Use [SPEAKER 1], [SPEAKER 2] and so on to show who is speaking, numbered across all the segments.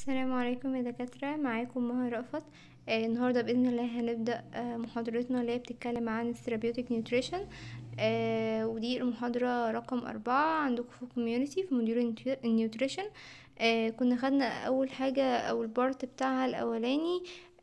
[SPEAKER 1] السلام عليكم يا دكاترة معاكم مها رأفت آه النهاردة بإذن الله هنبدأ آه محاضرتنا اللي هي بتتكلم عن الثيرابيوتيك نيوتريشن آه ودي المحاضرة رقم أربعة عندكم في كوميونيتي في مدير النيوتريشن آه كنا خدنا أول حاجة أو البارت بتاعها الأولاني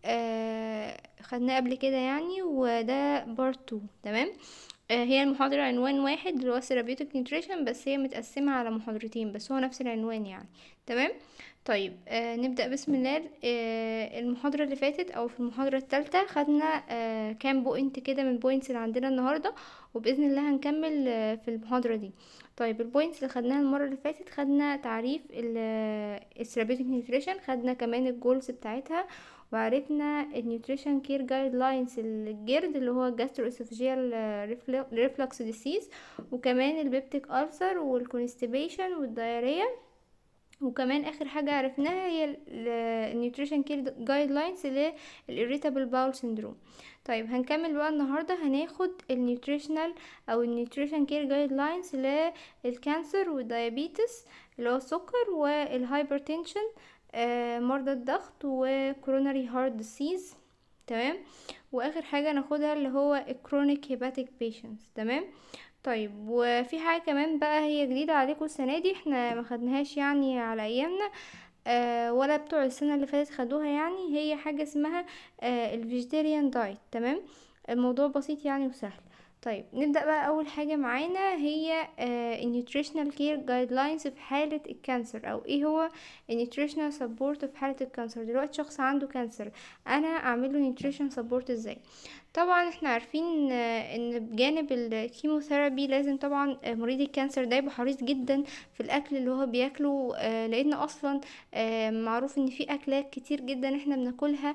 [SPEAKER 1] آه خدناه قبل كده يعني وده بارت تو تمام آه هي المحاضرة عنوان واحد اللي هو ثيرابيوتيك نيوتريشن بس هي متقسمة على محاضرتين بس هو نفس العنوان يعني تمام طيب آه نبدأ بسم الله آه المحاضرة اللي فاتت او في المحاضرة الثالثة خدنا آه كام بوينت كده من البوينتس اللي عندنا النهاردة وبإذن الله هنكمل آه في المحاضرة دي طيب البوينتس اللي خدناها المرة اللي فاتت خدنا تعريف الثيرابيوتيك نيوتريشن خدنا كمان الجولز بتاعتها وعرفنا النيوتريشن كير جايد لاينز الجرد اللي هو جاسترو اسوفيجيال ريفلكس ديسيز وكمان البيبتيك ألسر والكونستيبيشن والدايريا وكمان اخر حاجه عرفناها هي النيوتريشن كير جايد لاينز للإيريتابل باول سيندروم طيب هنكمل بقى النهارده هناخد النيوتريشنال او النيوتريشن كير جايد لاينز للكانسر والديابيتس اللي هو السكر والهايبرتنشن آه مرضى الضغط وكوروناري هارت ديسيز تمام واخر حاجه ناخدها اللي هو الكرونيك هيباتيك بيشنتس تمام طيب وفي حاجه كمان بقى هي جديده عليكم السنه دي احنا ما خدناهاش يعني على ايامنا آه ولا بتوع السنه اللي فاتت خدوها يعني هي حاجه اسمها آه الفيجيتيريان دايت تمام الموضوع بسيط يعني وسهل طيب نبدا بقى اول حاجه معانا هي النيوتريشنال كير جايد لاينز في حاله الكانسر او ايه هو النيوتريشنال سبورت في حاله الكانسر دلوقتي شخص عنده كانسر انا اعمل له نيوتريشن سبورت ازاي طبعا احنا عارفين ان بجانب الكيموثيرابي لازم طبعا مريض الكانسر ده يبقى حريص جدا في الاكل اللي هو بياكله لان اصلا معروف ان في اكلات كتير جدا احنا بناكلها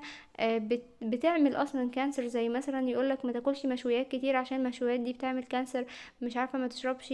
[SPEAKER 1] بتعمل اصلا كانسر زي مثلا يقولك ما تاكلش مشويات كتير عشان المشويات دي بتعمل كانسر مش عارفه ما تشربش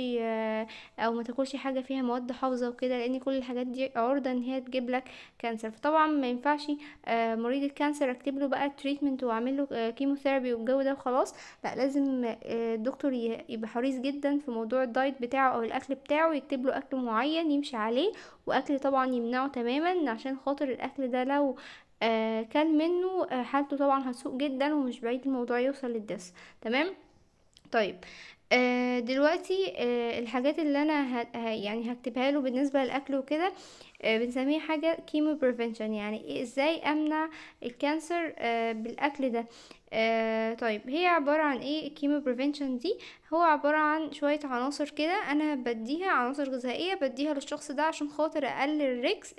[SPEAKER 1] او ما تاكلش حاجه فيها مواد حافظه وكده لان كل الحاجات دي عرضه ان هي تجيب لك كانسر فطبعا ما ينفعش مريض الكانسر اكتب له بقى تريتمنت واعمل له كيموثيرابي والجو ده وخلاص لا لازم الدكتور يبقى حريص جدا في موضوع الدايت بتاعه او الاكل بتاعه يكتب له اكل معين يمشي عليه واكل طبعا يمنعه تماما عشان خاطر الاكل ده لو آه كان منه آه حالته طبعا هتسوء جدا ومش بعيد الموضوع يوصل للدس تمام طيب آه دلوقتي آه الحاجات اللي انا ه... يعني هكتبها له بالنسبه للاكل وكده آه بنسميها حاجه كيمو بريفنشن يعني إيه ازاي امنع الكانسر آه بالاكل ده آه طيب هي عبارة عن ايه الكيمو بريفنشن دي هو عبارة عن شوية عناصر كده انا بديها عناصر غذائية بديها للشخص ده عشان خاطر اقلل الريكس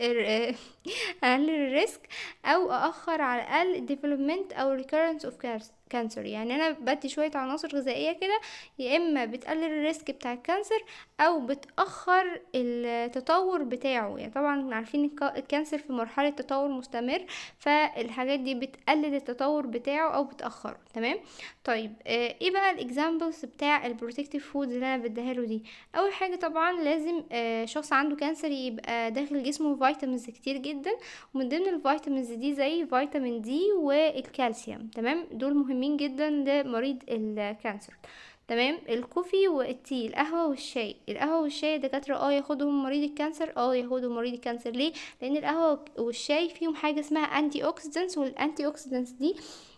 [SPEAKER 1] اقلل الريسك او اخر على الاقل development او recurrence of كانسر يعني انا بدي شويه عناصر غذائيه كده يا اما بتقلل الريسك بتاع الكانسر او بتاخر التطور بتاعه يعني طبعا عارفين الكانسر في مرحله تطور مستمر فالحاجات دي بتقلل التطور بتاعه او بتاخره تمام طيب آه ايه بقى الاكزامبلز بتاع البروتكتيف فود اللي انا بديها له دي اول حاجه طبعا لازم آه شخص عنده كانسر يبقى داخل جسمه فيتامينز كتير جدا ومن ضمن الفيتامينز دي زي فيتامين دي والكالسيوم تمام دول مهمين مهمين جدا لمريض الكانسر تمام الكوفي والتي القهوه والشاي القهوه والشاي دكاتره اه ياخدهم مريض الكانسر اه ياخدهم مريض الكانسر ليه لان القهوه والشاي فيهم حاجه اسمها انتي اوكسيدنتس والانتي اوكسيدنتس دي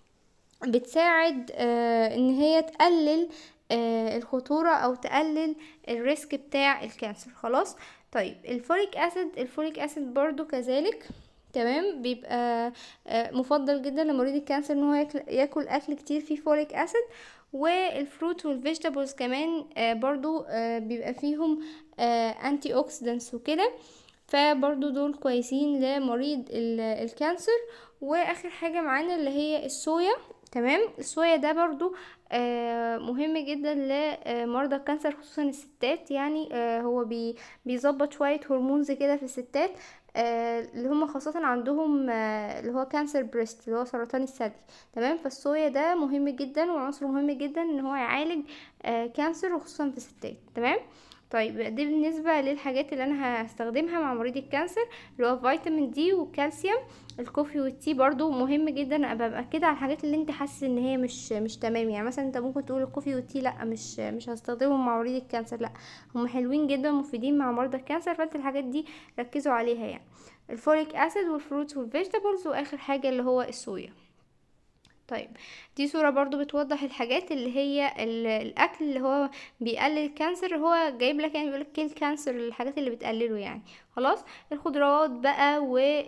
[SPEAKER 1] بتساعد آه ان هي تقلل آه الخطوره او تقلل الريسك بتاع الكانسر خلاص طيب الفوليك اسيد الفوليك اسيد برضو كذلك تمام بيبقى مفضل جدا لمريض الكانسر ان هو ياكل, ياكل اكل كتير فيه فوليك اسيد والفروت والفيجيتابلز كمان برضو بيبقى فيهم انتي اوكسيدنتس وكده فبرضو دول كويسين لمريض الكانسر واخر حاجه معانا اللي هي الصويا تمام الصويا ده برضو آه مهم جدا لمرضى الكانسر خصوصا الستات يعني آه هو بي بيظبط شويه هرمونز كده في الستات آه اللي هم خاصة عندهم آه اللي هو كانسر بريست اللي هو سرطان الثدي تمام فالصويا ده مهم جدا وعنصر مهم جدا ان هو يعالج آه كانسر وخصوصا في الستات تمام طيب دي بالنسبة للحاجات اللي انا هستخدمها مع مريض الكانسر اللي هو فيتامين دي والكالسيوم الكوفي والتي برضو مهم جدا ابقى مأكدة على الحاجات اللي انت حاسس ان هي مش مش تمام يعني مثلا انت ممكن تقول الكوفي والتي لا مش مش هستخدمهم مع مريض الكانسر لا هم حلوين جدا ومفيدين مع مرضى الكانسر فانت الحاجات دي ركزوا عليها يعني الفوليك اسيد والفروتس والفيجيتابلز واخر حاجه اللي هو الصويا طيب دي صورة برضو بتوضح الحاجات اللي هي ال- الأكل اللي هو بيقلل الكانسر هو جايب لك يعني بيقولك كيل كانسر الحاجات اللي بتقلله يعني خلاص الخضروات بقى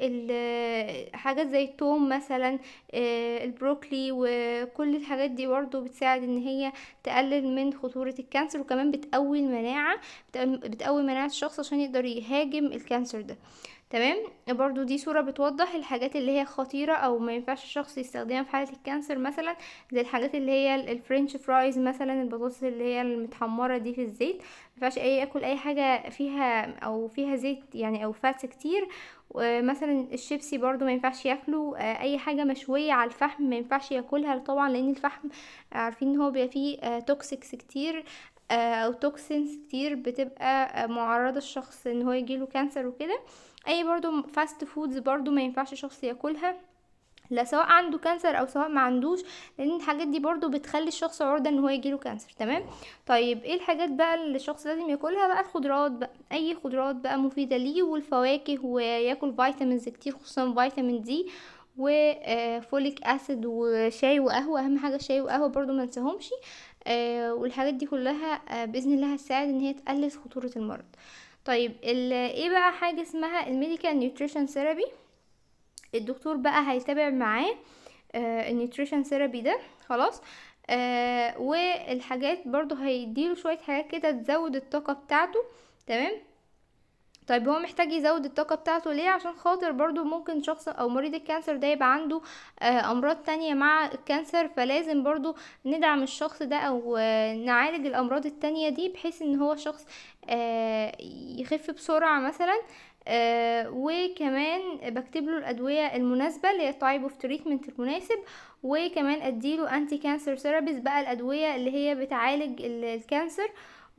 [SPEAKER 1] والحاجات زي التوم مثلا آه، البروكلي وكل الحاجات دي برضو بتساعد ان هي تقلل من خطورة الكانسر وكمان بتقوي المناعة بتقوي- بتقوي مناعة الشخص عشان يقدر يهاجم الكانسر ده تمام برضو دي صورة بتوضح الحاجات اللي هي خطيرة او ما ينفعش الشخص يستخدمها في حالة الكانسر مثلا زي الحاجات اللي هي ال- الفرنش فرايز مثلا البطاطس اللي هي المتحمرة دي في الزيت ما ينفعش اي ياكل اي حاجة فيها او فيها زيت يعني او فاتس كتير ومثلا الشيبسي برضو ما ينفعش ياكلوا آه، اي حاجة مشوية على الفحم ما ينفعش ياكلها طبعا لان الفحم عارفين ان هو بيبقى فيه توكسيكس كتير آه، او توكسينز كتير بتبقى آه، معرضة الشخص ان هو يجيله كانسر وكده اي برضو فاست فودز برضو ما ينفعش شخص ياكلها لا سواء عنده كانسر او سواء ما عندوش لان الحاجات دي برضو بتخلي الشخص عرضة ان هو يجيله كانسر تمام طيب ايه الحاجات بقى اللي الشخص لازم ياكلها بقى الخضروات بقى اي خضروات بقى مفيدة ليه والفواكه وياكل فيتامينز كتير خصوصا فيتامين دي وفوليك اسيد وشاي وقهوة اهم حاجة شاي وقهوة برضو ما ننساهمش آه، والحاجات دي كلها آه، باذن الله هتساعد ان هي تقلل خطورة المرض طيب ال- ايه بقى حاجة اسمها الميديكال نيوتريشن ثيرابي الدكتور بقى هيتابع معاه آه النيوتريشن ثيرابي ده خلاص آه والحاجات برضو هيديله شوية حاجات كده تزود الطاقة بتاعته تمام طيب هو محتاج يزود الطاقة بتاعته ليه عشان خاطر برضو ممكن شخص او مريض الكانسر ده يبقى عنده آه امراض تانية مع الكانسر فلازم برضو ندعم الشخص ده او آه نعالج الامراض التانية دي بحيث ان هو شخص آه يخف بسرعة مثلا آه وكمان بكتب له الادويه المناسبه اللي هي التايب اوف تريتمنت المناسب وكمان اديله انتي كانسر ثيرابيز بقى الادويه اللي هي بتعالج ال- الكانسر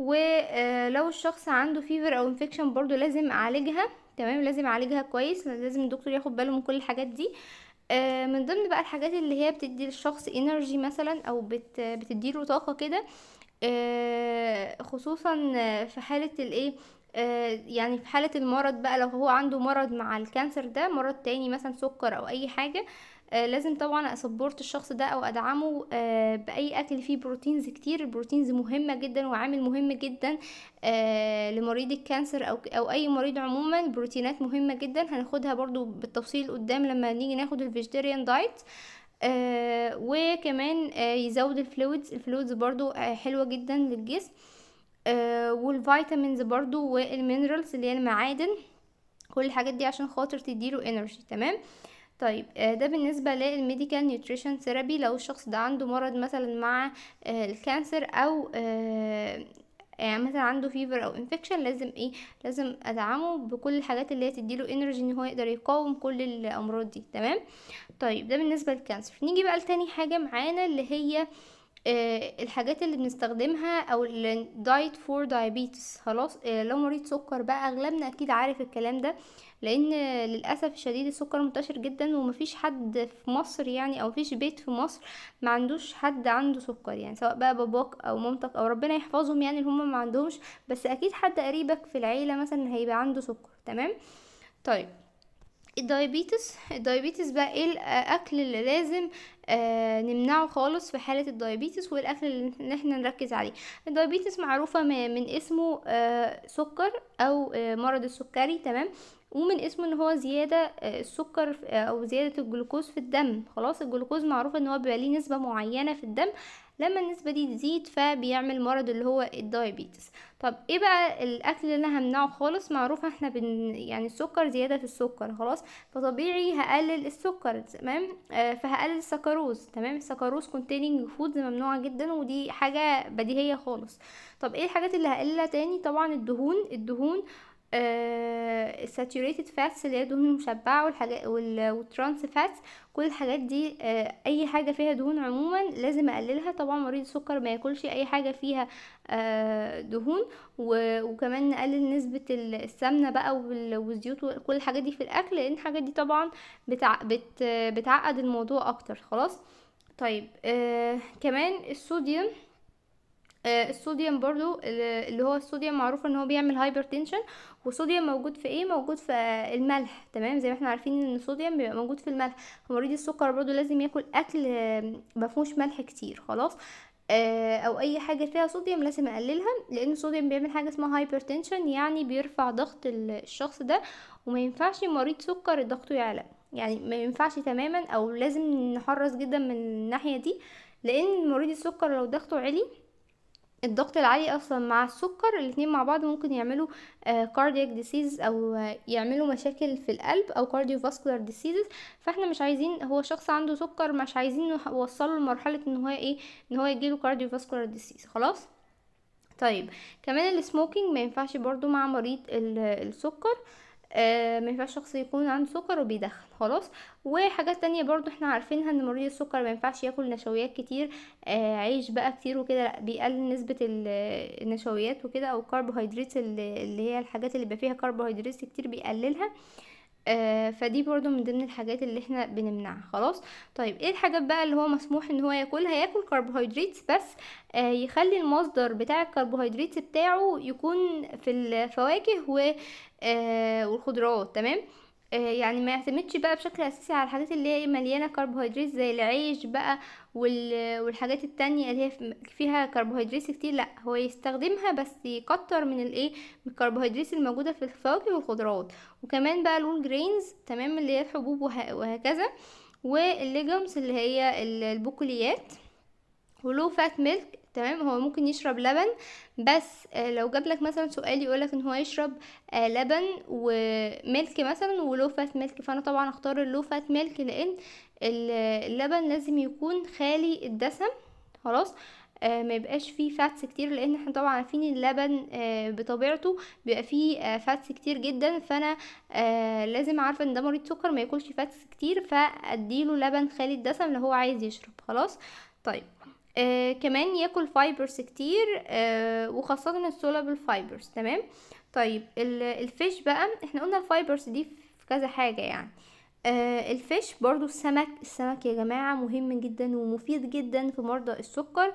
[SPEAKER 1] ولو الشخص عنده فيفر او انفكشن برضو لازم اعالجها تمام لازم اعالجها كويس لازم الدكتور ياخد باله من كل الحاجات دي آه، من ضمن بقى الحاجات اللي هي بتدي للشخص انرجي مثلا او بت بتديله طاقه كده آه، خصوصا في حاله الايه آه، يعني في حالة المرض بقى لو هو عنده مرض مع الكانسر ده مرض تاني مثلا سكر او اي حاجة آه، لازم طبعا اسبورت الشخص ده او ادعمه آه، باي اكل فيه بروتينز كتير البروتينز مهمة جدا وعامل مهم جدا آه، لمريض الكانسر او او اي مريض عموما البروتينات مهمة جدا هناخدها برضو بالتفصيل قدام لما نيجي ناخد الفيجيتيريان دايت آه وكمان آه يزود الفلويدز الفلويدز برضو آه حلوة جدا للجسم آه والفيتامينز برضو والمينرالز اللي هي المعادن كل الحاجات دي عشان خاطر تديله انرجي تمام طيب آه ده بالنسبة للميديكال نيوتريشن ثيرابي لو الشخص ده عنده مرض مثلا مع آه الكانسر او آه يعني مثلا عنده فيفر او انفكشن لازم ايه لازم ادعمه بكل الحاجات اللي هي تديله انرجي ان هو يقدر يقاوم كل الامراض دي تمام طيب ده بالنسبه للكانسر نيجي بقى لتاني حاجه معانا اللي هي آه الحاجات اللي بنستخدمها او الدايت فور دايابيتس خلاص آه لو مريض سكر بقى اغلبنا اكيد عارف الكلام ده لان للاسف الشديد السكر منتشر جدا ومفيش حد في مصر يعني او مفيش بيت في مصر ما عندوش حد عنده سكر يعني سواء بقى باباك او مامتك او ربنا يحفظهم يعني اللي هم ما عندهمش بس اكيد حد قريبك في العيله مثلا هيبقى عنده سكر تمام طيب الدايابيتس الدايابيتس بقى ايه الاكل اللي لازم آه نمنعه خالص في حالة الدايابيتس والاكل اللي احنا نركز عليه الدايابيتس معروفة من اسمه آه سكر او آه مرض السكري تمام ومن اسمه ان هو زيادة آه السكر آه او زيادة الجلوكوز في الدم خلاص الجلوكوز معروف ان هو بيبقى ليه نسبة معينة في الدم لما النسبة دي تزيد فبيعمل مرض اللي هو الدايابيتس طب ايه بقى الاكل اللي انا همنعه خالص معروف احنا بن يعني السكر زيادة في السكر خلاص فطبيعي هقلل السكر تمام آه فهقلل السكروز تمام السكروز كونتيننج فودز ممنوعة جدا ودي حاجة بديهية خالص طب ايه الحاجات اللي هقللها تاني طبعا الدهون الدهون الساتوريتد فاتس اللي هي دهون المشبعة والحاجات والترانس فاتس كل الحاجات دي آه اي حاجة فيها دهون عموما لازم اقللها طبعا مريض السكر ما ياكلش اي حاجة فيها آه دهون وكمان نقلل نسبة السمنة بقى والزيوت وكل الحاجات دي في الاكل لان الحاجات دي طبعا بتع... بت... بتعقد الموضوع اكتر خلاص طيب آه كمان الصوديوم آه، الصوديوم برضو ال- اللي هو الصوديوم معروف ان هو بيعمل هايبرتنشن والصوديوم موجود في ايه موجود في الملح تمام زي ما احنا عارفين ان الصوديوم بيبقى موجود في الملح فمريض السكر برضو لازم ياكل اكل آه، مفهوش ملح كتير خلاص آه، او اي حاجه فيها صوديوم لازم اقللها لان الصوديوم بيعمل حاجه اسمها هايبرتنشن يعني بيرفع ضغط ال- الشخص ده وما ينفعش مريض سكر ضغطه يعلى يعني ما ينفعش تماما او لازم نحرص جدا من الناحيه دي لان مريض السكر لو ضغطه عالي الضغط العالي اصلا مع السكر الاتنين مع بعض ممكن يعملوا كاردياك ديسيز او آه، يعملوا مشاكل في القلب او كارديوفاسكولار ديسيزز فاحنا مش عايزين هو شخص عنده سكر مش عايزين نوصله لمرحله ان هو ايه ان هو يجيله كارديوفاسكولار ديسيز خلاص طيب كمان السموكينج ما ينفعش برضو مع مريض ال- السكر آه ما ينفعش شخص يكون عنده سكر وبيدخن خلاص وحاجات تانية برضو احنا عارفينها ان مريض السكر ما ينفعش ياكل نشويات كتير آه عيش بقى كتير وكده لا بيقلل نسبة ال- النشويات وكده او الكربوهيدرات اللي اللي هي الحاجات اللي بيبقى فيها كربوهيدرات كتير بيقللها آه فدي برضو من ضمن الحاجات اللي احنا بنمنعها خلاص طيب ايه الحاجات بقى اللي هو مسموح ان هو ياكلها ياكل كربوهيدرات بس آه يخلي المصدر بتاع الكربوهيدرات بتاعه يكون في الفواكه و آه والخضروات تمام آه يعني ما يعتمدش بقى بشكل اساسي على الحاجات اللي هي مليانه كربوهيدرات زي العيش بقى وال- والحاجات التانية اللي هي في- فيها كربوهيدرات كتير لا هو يستخدمها بس يكتر من الايه من الكربوهيدرات الموجوده في الفواكه والخضروات وكمان بقى الول جرينز تمام اللي هي الحبوب وه- وهكذا والليجومز اللي هي ال- البقوليات ولو فات ميلك تمام هو ممكن يشرب لبن بس آه، لو جاب لك مثلا سؤال يقولك ان هو يشرب آه، لبن وميلك مثلا ولو فات ميلك فانا طبعا اختار اللو فات ميلك لان ال- اللبن لازم يكون خالي الدسم خلاص آه ما يبقاش فيه فاتس كتير لان احنا طبعا عارفين اللبن آه بطبيعته بيبقى فيه آه فاتس كتير جدا فانا آه لازم عارفه ان ده مريض سكر ما ياكلش فاتس كتير فاديله لبن خالي الدسم لو هو عايز يشرب خلاص طيب آه كمان ياكل فايبرز كتير آه وخاصة السولابل فايبرز تمام طيب ال- الفيش بقى احنا قلنا الفايبرز دي في كذا حاجة يعني آه الفيش برضو السمك السمك يا جماعة مهم جدا ومفيد جدا في مرضى السكر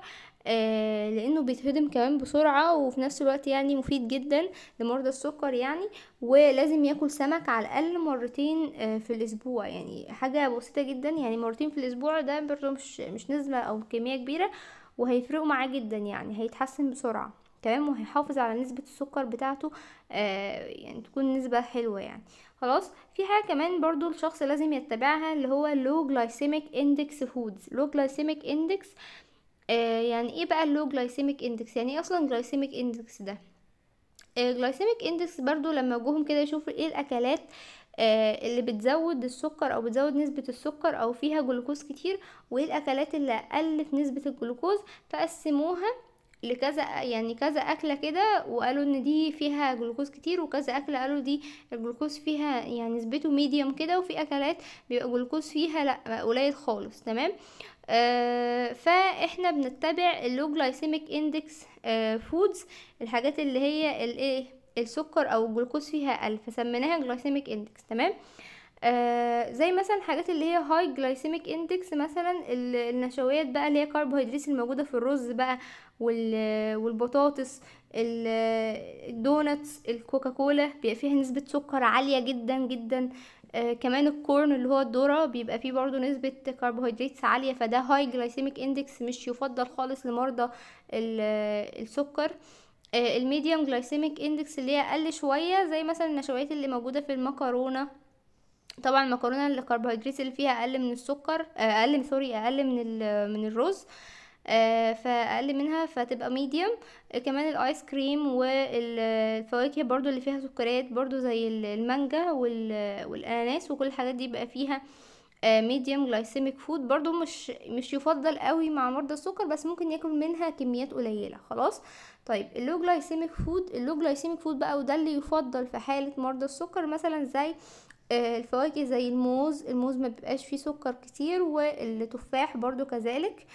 [SPEAKER 1] آه لانه بيتهضم كمان بسرعة وفي نفس الوقت يعني مفيد جدا لمرضى السكر يعني ولازم ياكل سمك على الاقل مرتين آه في الاسبوع يعني حاجة بسيطة جدا يعني مرتين في الاسبوع ده برضو مش مش نسبة او كمية كبيرة وهيفرقوا معاه جدا يعني هيتحسن بسرعة تمام وهيحافظ على نسبة السكر بتاعته آه يعني تكون نسبة حلوة يعني خلاص في حاجة كمان برضو الشخص لازم يتبعها اللي هو low glycemic index foods low glycemic index آه يعني ايه بقى اللو glycemic index يعني ايه اصلا glycemic index ده الجلايسيميك اندكس برضو لما جوهم كده يشوفوا ايه الاكلات آه، اللي بتزود السكر او بتزود نسبة السكر او فيها جلوكوز كتير وايه الاكلات اللي قلت نسبة الجلوكوز فقسموها لكذا يعني كذا اكلة كده وقالوا ان دي فيها جلوكوز كتير وكذا اكلة قالوا دي الجلوكوز فيها يعني نسبته ميديوم كده وفي اكلات بيبقى جلوكوز فيها لا قليل خالص تمام آه فاحنا بنتبع اللو جلايسيميك اندكس فودز الحاجات اللي هي الايه السكر او الجلوكوز فيها اقل فسميناها جلايسيميك اندكس تمام آه زي مثلا الحاجات اللي هي هاي جلايسيميك اندكس مثلا ال- النشويات بقى اللي هي كربوهيدرات الموجوده في الرز بقى وال- والبطاطس ال- الدوناتس الكوكاكولا بيبقى فيها نسبه سكر عاليه جدا جدا آه كمان الكورن اللي هو الذرة بيبقى فيه برضو نسبة كربوهيدرات عالية فده هاي جلايسيميك اندكس مش يفضل خالص لمرضى ال- السكر آه الميديوم جلايسيميك اندكس اللي هي اقل شوية زي مثلا النشويات اللي موجودة في المكرونة طبعا المكرونه الكربوهيدرات اللي فيها اقل من السكر آه، اقل من سوري اقل من ال- من الرز آه، فاقل منها فتبقى ميديوم كمان الايس كريم والفواكه برضو اللي فيها سكريات برضو زي ال- المانجا وال- والاناناس وكل الحاجات دي بقى فيها ميديوم جلايسيميك فود برضو مش مش يفضل قوي مع مرضى السكر بس ممكن ياكل منها كميات قليله خلاص طيب اللو جلايسيميك فود اللو جلايسيميك فود بقى وده اللي يفضل في حاله مرضى السكر مثلا زي آه، الفواكه زي الموز الموز ما بيبقاش فيه سكر كتير والتفاح برضو كذلك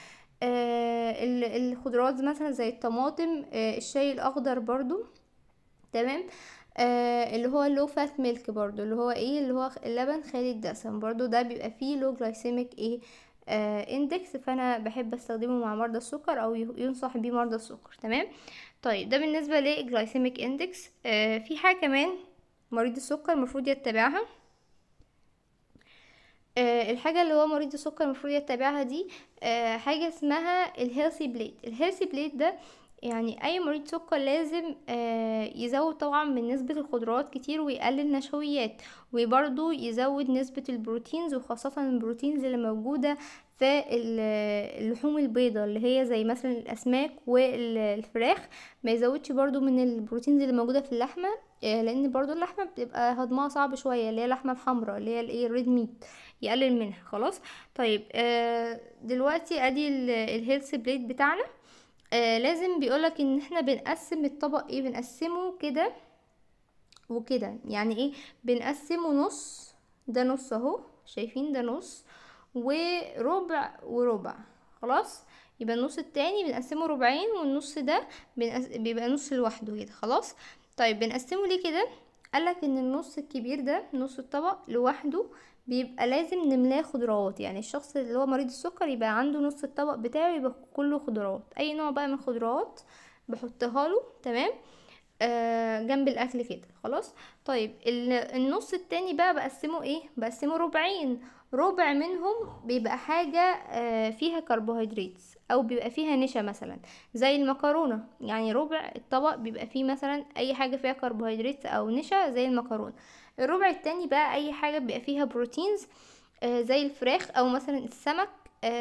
[SPEAKER 1] آه، ال- الخضروات مثلا زي الطماطم آه، الشاي الاخضر برضو تمام آه اللي هو اللو فات ميلك برضو اللي هو ايه اللي هو اللبن خالي الدسم برضو ده بيبقى فيه لو جلايسيميك ايه اندكس فانا بحب استخدمه مع مرضى السكر او ي- ينصح بيه مرضى السكر تمام طيب ده بالنسبه للجلايسيميك اندكس في حاجه كمان مريض السكر المفروض يتبعها آه، الحاجة اللي هو مريض السكر المفروض يتبعها دي آه، حاجة اسمها الهيلثي بليت الهيلثي بليت ده يعني اي مريض سكر لازم آه، يزود طبعا من نسبة الخضروات كتير ويقلل نشويات وبرضه يزود نسبة البروتينز وخاصة البروتينز اللي موجودة في ال- اللحوم البيضاء اللي هي زي مثلا الاسماك والفراخ ما يزودش برضو من البروتينز اللي موجودة في اللحمة آه، لان برضو اللحمة بتبقى هضمها صعب شوية اللي هي اللحمة الحمراء اللي هي الايه الريد ميت يقلل منها خلاص طيب آه، دلوقتي ادي الهيلث بليت بتاعنا آه لازم بيقولك ان احنا بنقسم الطبق ايه بنقسمه كده وكده يعني ايه بنقسمه نص ده نص اهو شايفين ده نص وربع وربع خلاص يبقى النص التاني بنقسمه ربعين والنص ده بنقس... بيبقى نص لوحده كده خلاص طيب بنقسمه ليه كده قالك ان النص الكبير ده نص الطبق لوحده بيبقى لازم نملاه خضروات يعني الشخص اللي هو مريض السكر يبقى عنده نص الطبق بتاعه يبقى كله خضروات اي نوع بقى من الخضروات بحطها له تمام آه جنب الاكل كده خلاص طيب ال- النص التاني بقى بقسمه ايه بقسمه ربعين ربع منهم بيبقى حاجة آه فيها كربوهيدرات او بيبقى فيها نشا مثلا زي المكرونة يعني ربع الطبق بيبقى فيه مثلا اي حاجة فيها كربوهيدرات او نشا زي المكرونة الربع التاني بقى اي حاجة بيبقى فيها بروتينز آه زي الفراخ او مثلا السمك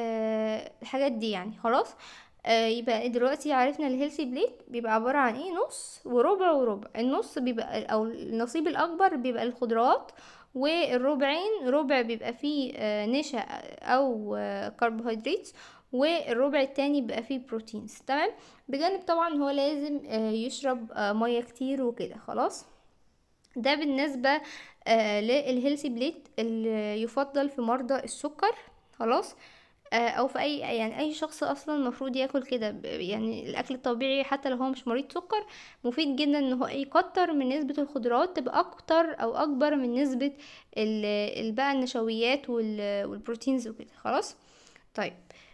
[SPEAKER 1] آه الحاجات دي يعني خلاص آه يبقى دلوقتي عرفنا الهيلثي بليت بيبقى عبارة عن ايه نص وربع وربع النص بيبقى او النصيب الاكبر بيبقى الخضروات والربعين ربع بيبقى فيه آه نشا او آه كربوهيدرات والربع التاني بيبقى فيه بروتينز تمام بجانب طبعا هو لازم آه يشرب آه مية كتير وكده خلاص ده بالنسبة آه للهيلثي بليت اللي يفضل في مرضى السكر خلاص آه او في اي يعني اي شخص اصلا المفروض ياكل كده ب- يعني الاكل الطبيعي حتى لو هو مش مريض سكر مفيد جدا ان هو يكتر من نسبة الخضروات تبقى اكتر او اكبر من نسبة ال- ال- بقى النشويات وال- والبروتينز وكده خلاص طيب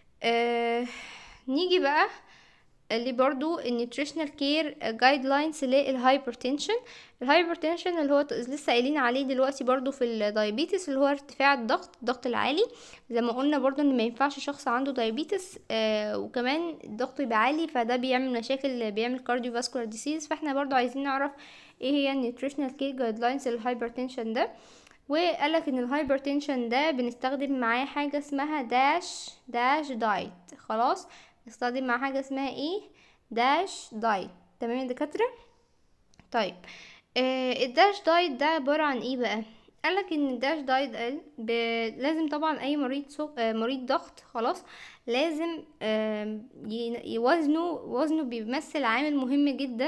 [SPEAKER 1] آه نيجي بقى اللي برضو النيوتريشنال كير جايد لاينز للهايبرتنشن الهايبرتنشن اللي هو ت- لسه قايلين عليه دلوقتي برضو في الدايابيتس اللي هو ارتفاع الضغط الضغط العالي زي ما قلنا برضو ان ما ينفعش شخص عنده دايابيتس آه وكمان الضغط يبقى عالي فده بيعمل مشاكل بيعمل كارديوفاسكولار ديسيز فاحنا برضو عايزين نعرف ايه هي النيوتريشنال كير جايد لاينز للهايبرتنشن ده وقالك ان الهايبرتنشن ده بنستخدم معاه حاجة اسمها داش داش دايت خلاص نستخدم معاه حاجة اسمها ايه داش دايت تمام يا دكاترة طيب آه الداش دايت ده عبارة عن ايه بقى قالك ان الداش دايت ده ب... لازم طبعا اي مريض سو... آه مريض ضغط خلاص لازم آه ي... وزنه وزنه بيمثل عامل مهم جدا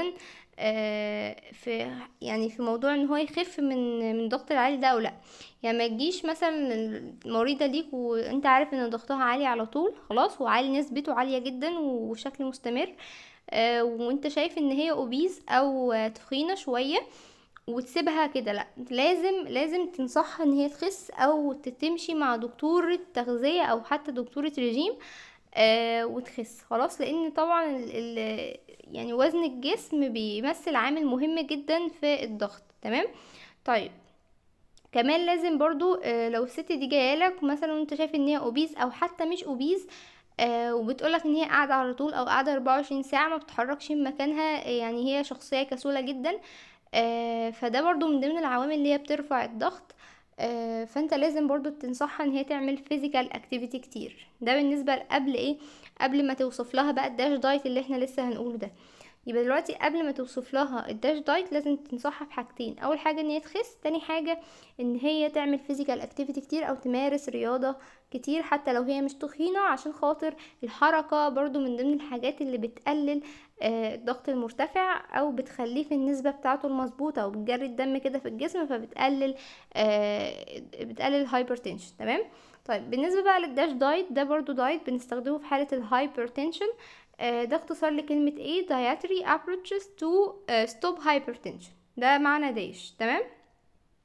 [SPEAKER 1] آه في يعني في موضوع ان هو يخف من من الضغط العالي ده او لا يعني ما تجيش مثلا المريضة ليك وانت عارف ان ضغطها عالي على طول خلاص وعالي نسبته عالية جدا وبشكل مستمر آه وانت شايف ان هي اوبيز او آه، تخينة شوية وتسيبها كده لا لازم لازم تنصحها ان هي تخس او تمشي مع دكتورة تغذية او حتى دكتورة رجيم آه وتخس خلاص لان طبعا ال ال يعني وزن الجسم بيمثل عامل مهم جدا في الضغط تمام طيب كمان لازم برضو آه لو الست دي جايالك مثلا انت شايف ان هي اوبيز او حتى مش اوبيز آه وبتقولك ان هي قاعدة على طول او قاعدة 24 ساعة ما بتتحركش من مكانها آه، يعني هي شخصية كسولة جدا آه فده برضو من ضمن العوامل اللي هي بترفع الضغط آه فانت لازم برضو تنصحها ان هي تعمل فيزيكال اكتيفيتي كتير ده بالنسبة قبل ايه قبل ما توصف لها بقى الداش دايت اللي احنا لسه هنقوله ده يبقى دلوقتي قبل ما توصف لها الداش دايت لازم تنصحها بحاجتين اول حاجه ان هي تخس تاني حاجه ان هي تعمل فيزيكال اكتيفيتي كتير او تمارس رياضه كتير حتى لو هي مش تخينه عشان خاطر الحركه برضو من ضمن الحاجات اللي بتقلل آه، الضغط المرتفع او بتخليه في النسبه بتاعته المظبوطه او بتجري الدم كده في الجسم فبتقلل آه، بتقلل الهايبرتنشن تمام طيب بالنسبه بقى للداش دايت ده برضو دايت بنستخدمه في حاله الهايبرتنشن آه، ده اختصار لكلمة ايه dietary approaches to آه، stop hypertension ده معنى داش تمام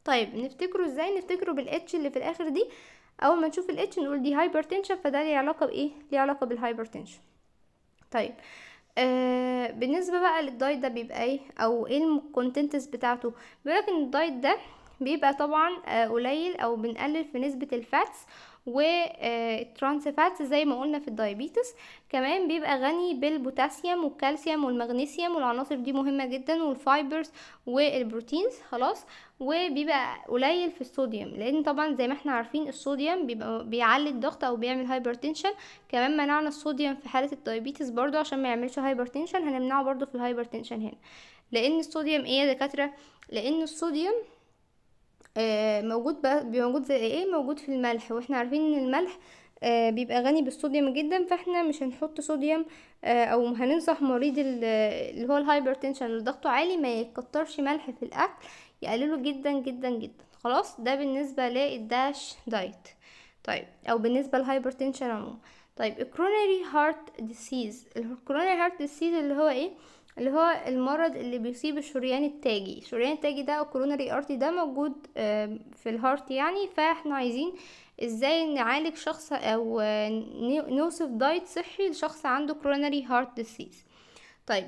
[SPEAKER 1] طيب نفتكره ازاي نفتكره بالاتش اللي في الاخر دي اول ما نشوف الاتش نقول دي هايبرتنشن فده ليه علاقه بايه ليه علاقه بالهايبرتنشن طيب آه بالنسبه بقى للدايت ده بيبقى ايه او ايه الكونتنتس بتاعته بيقولك ان الدايت ده بيبقى طبعا آه قليل او بنقلل في نسبه الفاتس والترانس فاتس زي ما قلنا في الدايابيتس كمان بيبقى غني بالبوتاسيوم والكالسيوم والمغنيسيوم والعناصر دي مهمة جدا والفايبرز والبروتينز خلاص وبيبقى قليل في الصوديوم لان طبعا زي ما احنا عارفين الصوديوم بيبقى بيعلي الضغط او بيعمل هايبرتنشن كمان منعنا الصوديوم في حالة الدايابيتس برضو عشان ما يعملش هايبرتنشن هنمنعه برضو في الهايبرتنشن هنا لان الصوديوم ايه يا دكاترة لان الصوديوم آه موجود بقى موجود زي ايه موجود في الملح واحنا عارفين ان الملح آه بيبقى غني بالصوديوم جدا فاحنا مش هنحط صوديوم آه او هننصح مريض اللي هو الهايبرتنشن اللي ضغطه عالي ما يكترش ملح في الاكل يقلله جدا جدا جدا خلاص ده بالنسبه للداش دايت طيب او بالنسبه للهايبرتنشن عموما طيب الكرونري هارت ديسيز الكرونري هارت ديسيز اللي هو ايه اللي هو المرض اللي بيصيب الشريان التاجي الشريان التاجي ده او كوروناري ارتي ده موجود في الهارت يعني فاحنا عايزين ازاي نعالج شخص او نوصف دايت صحي لشخص عنده كوروناري هارت ديسيز طيب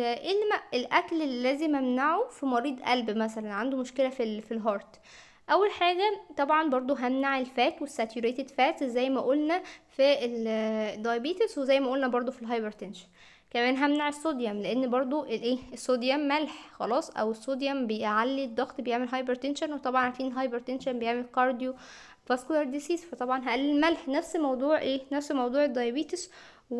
[SPEAKER 1] الاكل اللي لازم امنعه في مريض قلب مثلا عنده مشكله في في الهارت اول حاجه طبعا برضو همنع الفات والساتوريتد فات زي ما قلنا في الدايابيتس وزي ما قلنا برضو في الهايبرتنشن كمان همنع الصوديوم لان برضو الايه الصوديوم ملح خلاص او الصوديوم بيعلي الضغط بيعمل هايبرتنشن وطبعا عارفين الهايبرتنشن بيعمل كارديو فاسكولار ديسيز فطبعا هقلل الملح نفس موضوع ايه نفس موضوع الدايابيتس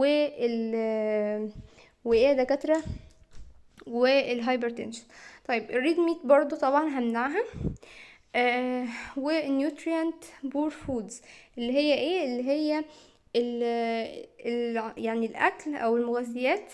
[SPEAKER 1] وال وايه يا دكاتره والهايبرتنشن طيب الريد ميت برضو طبعا همنعها آه والنيوتريانت بور فودز اللي هي ايه اللي هي ال ال يعني الاكل او المغذيات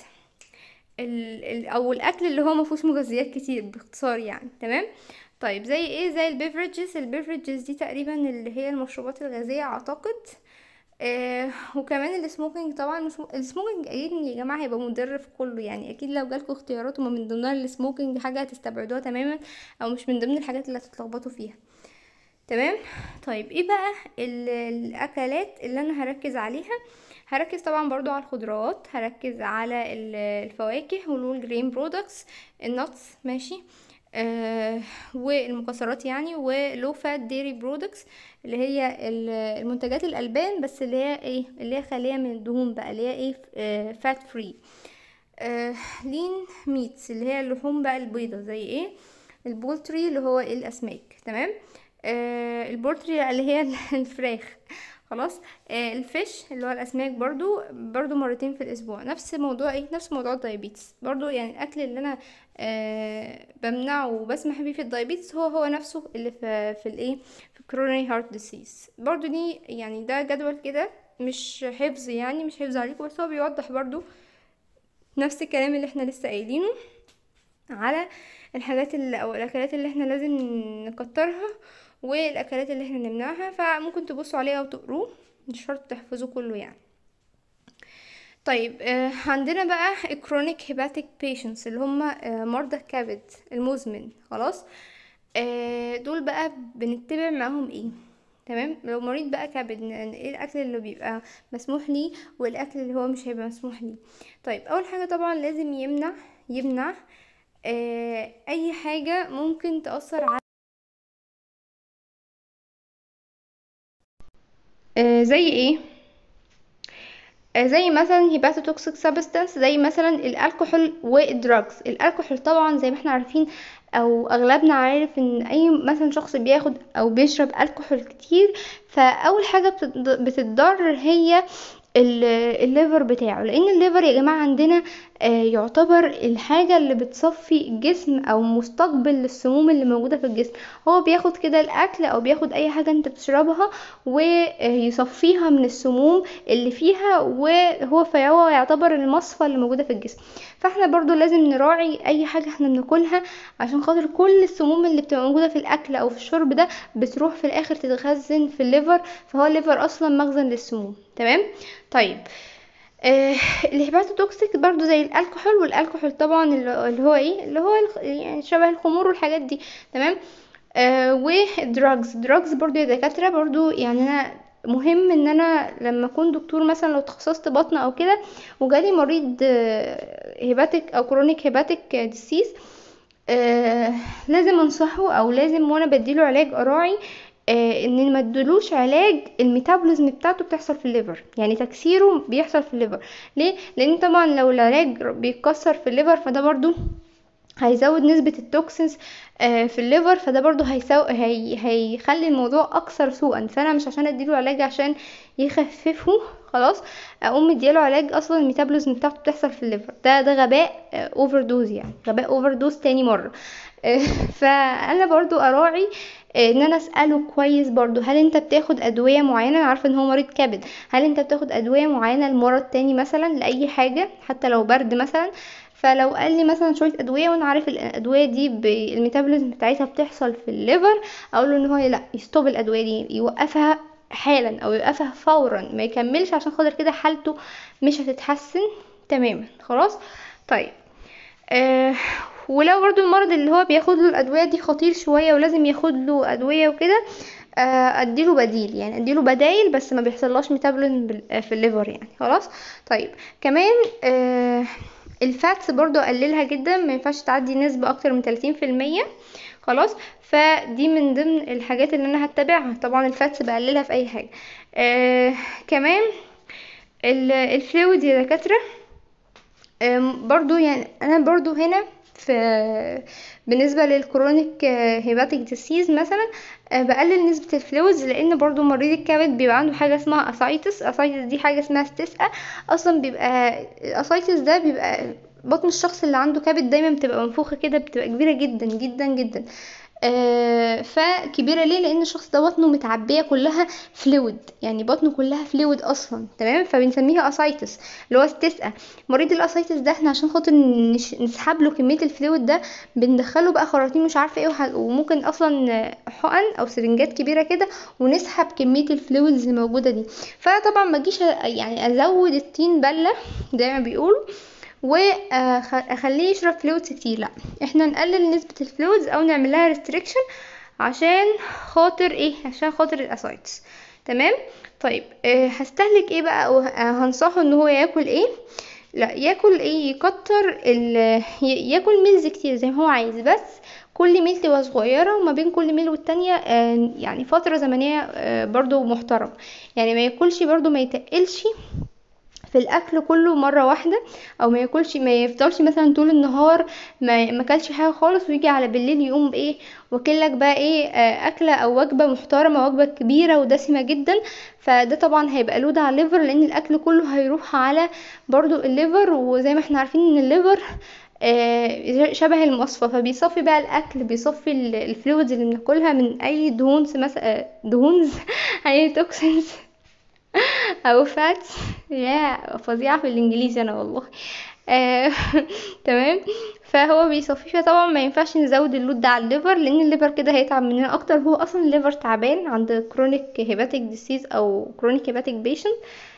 [SPEAKER 1] ال ال او الاكل اللي هو مفهوش مغذيات كتير باختصار يعني تمام طيب زي ايه زي البيفرجز البيفرجز دي تقريبا اللي هي المشروبات الغازيه اعتقد آه وكمان السموكينج طبعا السموكينج اكيد يا جماعه هيبقى مضر في كله يعني اكيد لو جالكوا اختيارات وما من ضمنها السموكينج حاجه هتستبعدوها تماما او مش من ضمن الحاجات اللي هتتلخبطوا فيها تمام طيب ايه بقى الاكلات اللي انا هركز عليها هركز طبعا برضو على الخضروات هركز على الفواكه والول جرين برودكتس النتس ماشي آه والمكسرات يعني ولو فات ديري برودكتس اللي هي المنتجات الالبان بس اللي هي ايه اللي هي خاليه من الدهون بقى اللي هي ايه آه فات فري آه لين ميتس اللي هي اللحوم بقى البيضة زي ايه البولتري اللي هو الاسماك تمام آه البولتري اللي هي الفراخ خلاص آه الفيش اللي هو الاسماك برضو برضو مرتين في الاسبوع نفس موضوع ايه نفس موضوع الدايابيتس برضو يعني الاكل اللي انا آه بمنعه وبسمح بيه في الدايابيتس هو هو نفسه اللي في في الايه في كرونري هارت ديسيز برضو دي يعني ده جدول كده مش حفظ يعني مش حفظ عليكم بس هو بيوضح برضو نفس الكلام اللي احنا لسه قايلينه على الحاجات اللي او الاكلات اللي احنا لازم نكترها والاكلات اللي احنا نمنعها فممكن تبصوا عليه او تقروه مش شرط تحفظوه كله يعني طيب آه عندنا بقى الكرونيك هيباتيك بيشنتس اللي هم آه مرضى الكبد المزمن خلاص آه دول بقى بنتبع معاهم ايه تمام لو مريض بقى كبد ايه الاكل اللي بيبقى مسموح ليه والاكل اللي هو مش هيبقى مسموح ليه طيب اول حاجه طبعا لازم يمنع يمنع آه اي حاجه ممكن تاثر على آه زي ايه آه زي مثلا هيباتوتوكسيك سابستانس زي مثلا الكحول والدراجز الكحول طبعا زي ما احنا عارفين او اغلبنا عارف ان اي مثلا شخص بياخد او بيشرب الكحول كتير فاول حاجه بتتضرر هي الليفر بتاعه لان الليفر يا جماعه عندنا يعتبر الحاجة اللي بتصفي الجسم او مستقبل للسموم اللي موجودة في الجسم هو بياخد كده الاكل او بياخد اي حاجة انت بتشربها ويصفيها من السموم اللي فيها وهو فهو يعتبر المصفى اللي موجودة في الجسم فاحنا برضو لازم نراعي اي حاجة احنا بناكلها عشان خاطر كل السموم اللي بتبقى موجودة في الاكل او في الشرب ده بتروح في الاخر تتخزن في الليفر فهو الليفر اصلا مخزن للسموم تمام طيب آه الهيباتوتوكسيك برضو زي الكحول والالكحول طبعا اللي هو ايه اللي هو يعني شبه الخمور والحاجات دي تمام آه والدراجز دراجز برضو يا دكاترة برضو يعني انا مهم ان انا لما اكون دكتور مثلا لو تخصصت بطن او كده وجالي مريض هيباتيك او كرونيك هيباتيك ديسيز آه لازم انصحه او لازم وانا بديله علاج اراعي آه ان ما ادلوش علاج الميتابوليزم بتاعته بتحصل في الليفر يعني تكسيره بيحصل في الليفر ليه لان طبعا لو العلاج بيتكسر في الليفر فده برضو هيزود نسبة التوكسينز آه في الليفر فده برضو هيسو... هي... هيخلي الموضوع اكثر سوءا فانا مش عشان اديله علاج عشان يخففه خلاص اقوم مديله علاج اصلا الميتابوليزم بتاعته بتحصل في الليفر ده ده غباء اوفر دوز يعني غباء اوفر دوز تاني مره فانا برضو اراعي ان انا اساله كويس برضو هل انت بتاخد ادويه معينه انا عارفه ان هو مريض كبد هل انت بتاخد ادويه معينه لمرض تاني مثلا لاي حاجه حتى لو برد مثلا فلو قال لي مثلا شويه ادويه وانا عارف الادويه دي الميتابوليزم بتاعتها بتحصل في الليفر اقول له ان هو لا يستوب الادويه دي يوقفها حالا او يوقفها فورا ما يكملش عشان خاطر كده حالته مش هتتحسن تماما خلاص طيب آه ولو برضو المرض اللي هو بياخد له الادويه دي خطير شويه ولازم ياخد له ادويه وكده آه اديله بديل يعني اديله بدايل بس ما بيحصلهاش ميتابوليزم في الليفر يعني خلاص طيب كمان آه الفاتس برضو اقللها جدا ما ينفعش تعدي نسبة اكتر من 30% خلاص فدي من ضمن الحاجات اللي انا هتبعها طبعا الفاتس بقللها في اي حاجة آه كمان الفلويد يا دكاترة برضو يعني انا برضو هنا في بالنسبة للكرونيك هيباتيك ديسيز مثلا بقلل نسبة الفلويدز لان برضو مريض الكبد بيبقى عنده حاجة اسمها اسايتس اسايتس دي حاجة اسمها استسقاء اصلا بيبقى الاسايتس ده بيبقى بطن الشخص اللي عنده كبد دايما بتبقى منفوخة كده بتبقى كبيرة جدا جدا جدا آه فكبيرة ليه لان الشخص ده بطنه متعبية كلها فلويد يعني بطنه كلها فلويد اصلا تمام فبنسميها اسايتس اللي هو استسقاء مريض الاسايتس ده احنا عشان خاطر نسحب له كمية الفلويد ده بندخله بقى خراطيم مش عارفة ايه وممكن اصلا حقن او سرنجات كبيرة كده ونسحب كمية الفلويدز اللي موجودة دي فطبعا ما اجيش يعني ازود الطين بلة زي ما بيقولوا واخليه يشرب فلويدز كتير لا احنا نقلل نسبة الفلويدز او نعملها ريستريكشن عشان خاطر ايه عشان خاطر الاسايتس تمام طيب آه هستهلك ايه بقى او هنصحه ان هو ياكل ايه لا ياكل ايه يكتر ال ياكل ميلز كتير زي ما هو عايز بس كل ميل تبقى صغيرة وما بين كل ميل والتانية آه يعني فترة زمنية آه برضو محترم يعني ما ياكلش برضو ما يتقلش في الاكل كله مره واحده او ما ياكلش ما يفضلش مثلا طول النهار ما ماكلش حاجه خالص ويجي على بالليل يقوم ايه واكلك بقى ايه آه اكله او وجبه محترمه وجبه كبيره ودسمه جدا فده طبعا هيبقى لود على الليفر لان الاكل كله هيروح على برضو الليفر وزي ما احنا عارفين ان الليفر آه شبه المصفى فبيصفي بقى الاكل بيصفي الفلويدز اللي بناكلها من اي دهونز مثلا دهونز اي توكسينز او فات يا فظيعة في الانجليزي انا والله آه تمام فهو بيصفيه فطبعا ما ينفعش نزود اللود ده على الليفر لان الليفر كده هيتعب مننا اكتر هو اصلا الليفر تعبان عند كرونيك هيباتيك ديسيز او كرونيك هيباتيك بيشنت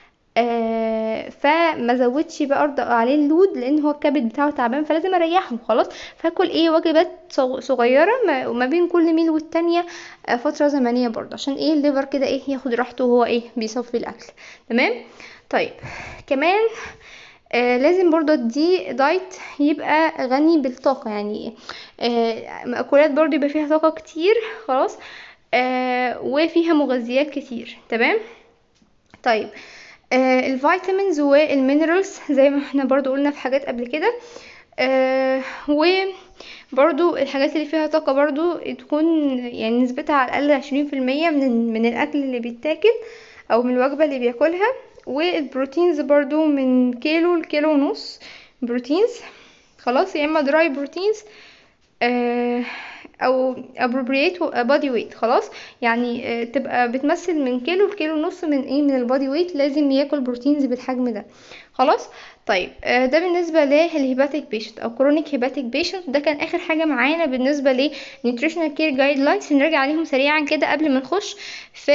[SPEAKER 1] آه فما زودش برضه عليه اللود لان هو الكبد بتاعه تعبان فلازم اريحه خلاص فاكل ايه وجبات صغيره ما بين كل ميل والتانية آه فتره زمنيه برضه عشان ايه الليفر كده ايه ياخد راحته وهو ايه بيصفي الاكل تمام طيب كمان آه لازم برضو دي دايت يبقى غني بالطاقة يعني آه مأكولات برضو يبقى فيها طاقة كتير خلاص آه وفيها مغذيات كتير تمام طيب آه الفيتامينز والمينرالز زي ما احنا برضو قلنا في حاجات قبل كده آه وبرضو الحاجات اللي فيها طاقة برضو تكون يعني نسبتها على الأقل عشرين في المية من, من الأكل اللي بيتاكل أو من الوجبة اللي بياكلها والبروتينز برضو من كيلو لكيلو ونص بروتينز خلاص يا اما دراي بروتينز آه او appropriate body weight خلاص يعني آه تبقى بتمثل من كيلو لكيلو ونص من ايه من البادي ويت لازم ياكل بروتينز بالحجم ده خلاص طيب آه ده بالنسبه للهيباتيك بيشنت او كرونيك هيباتيك بيشنت ده كان اخر حاجه معانا بالنسبه ل nutritional care guidelines نرجع عليهم سريعا كده قبل ما نخش في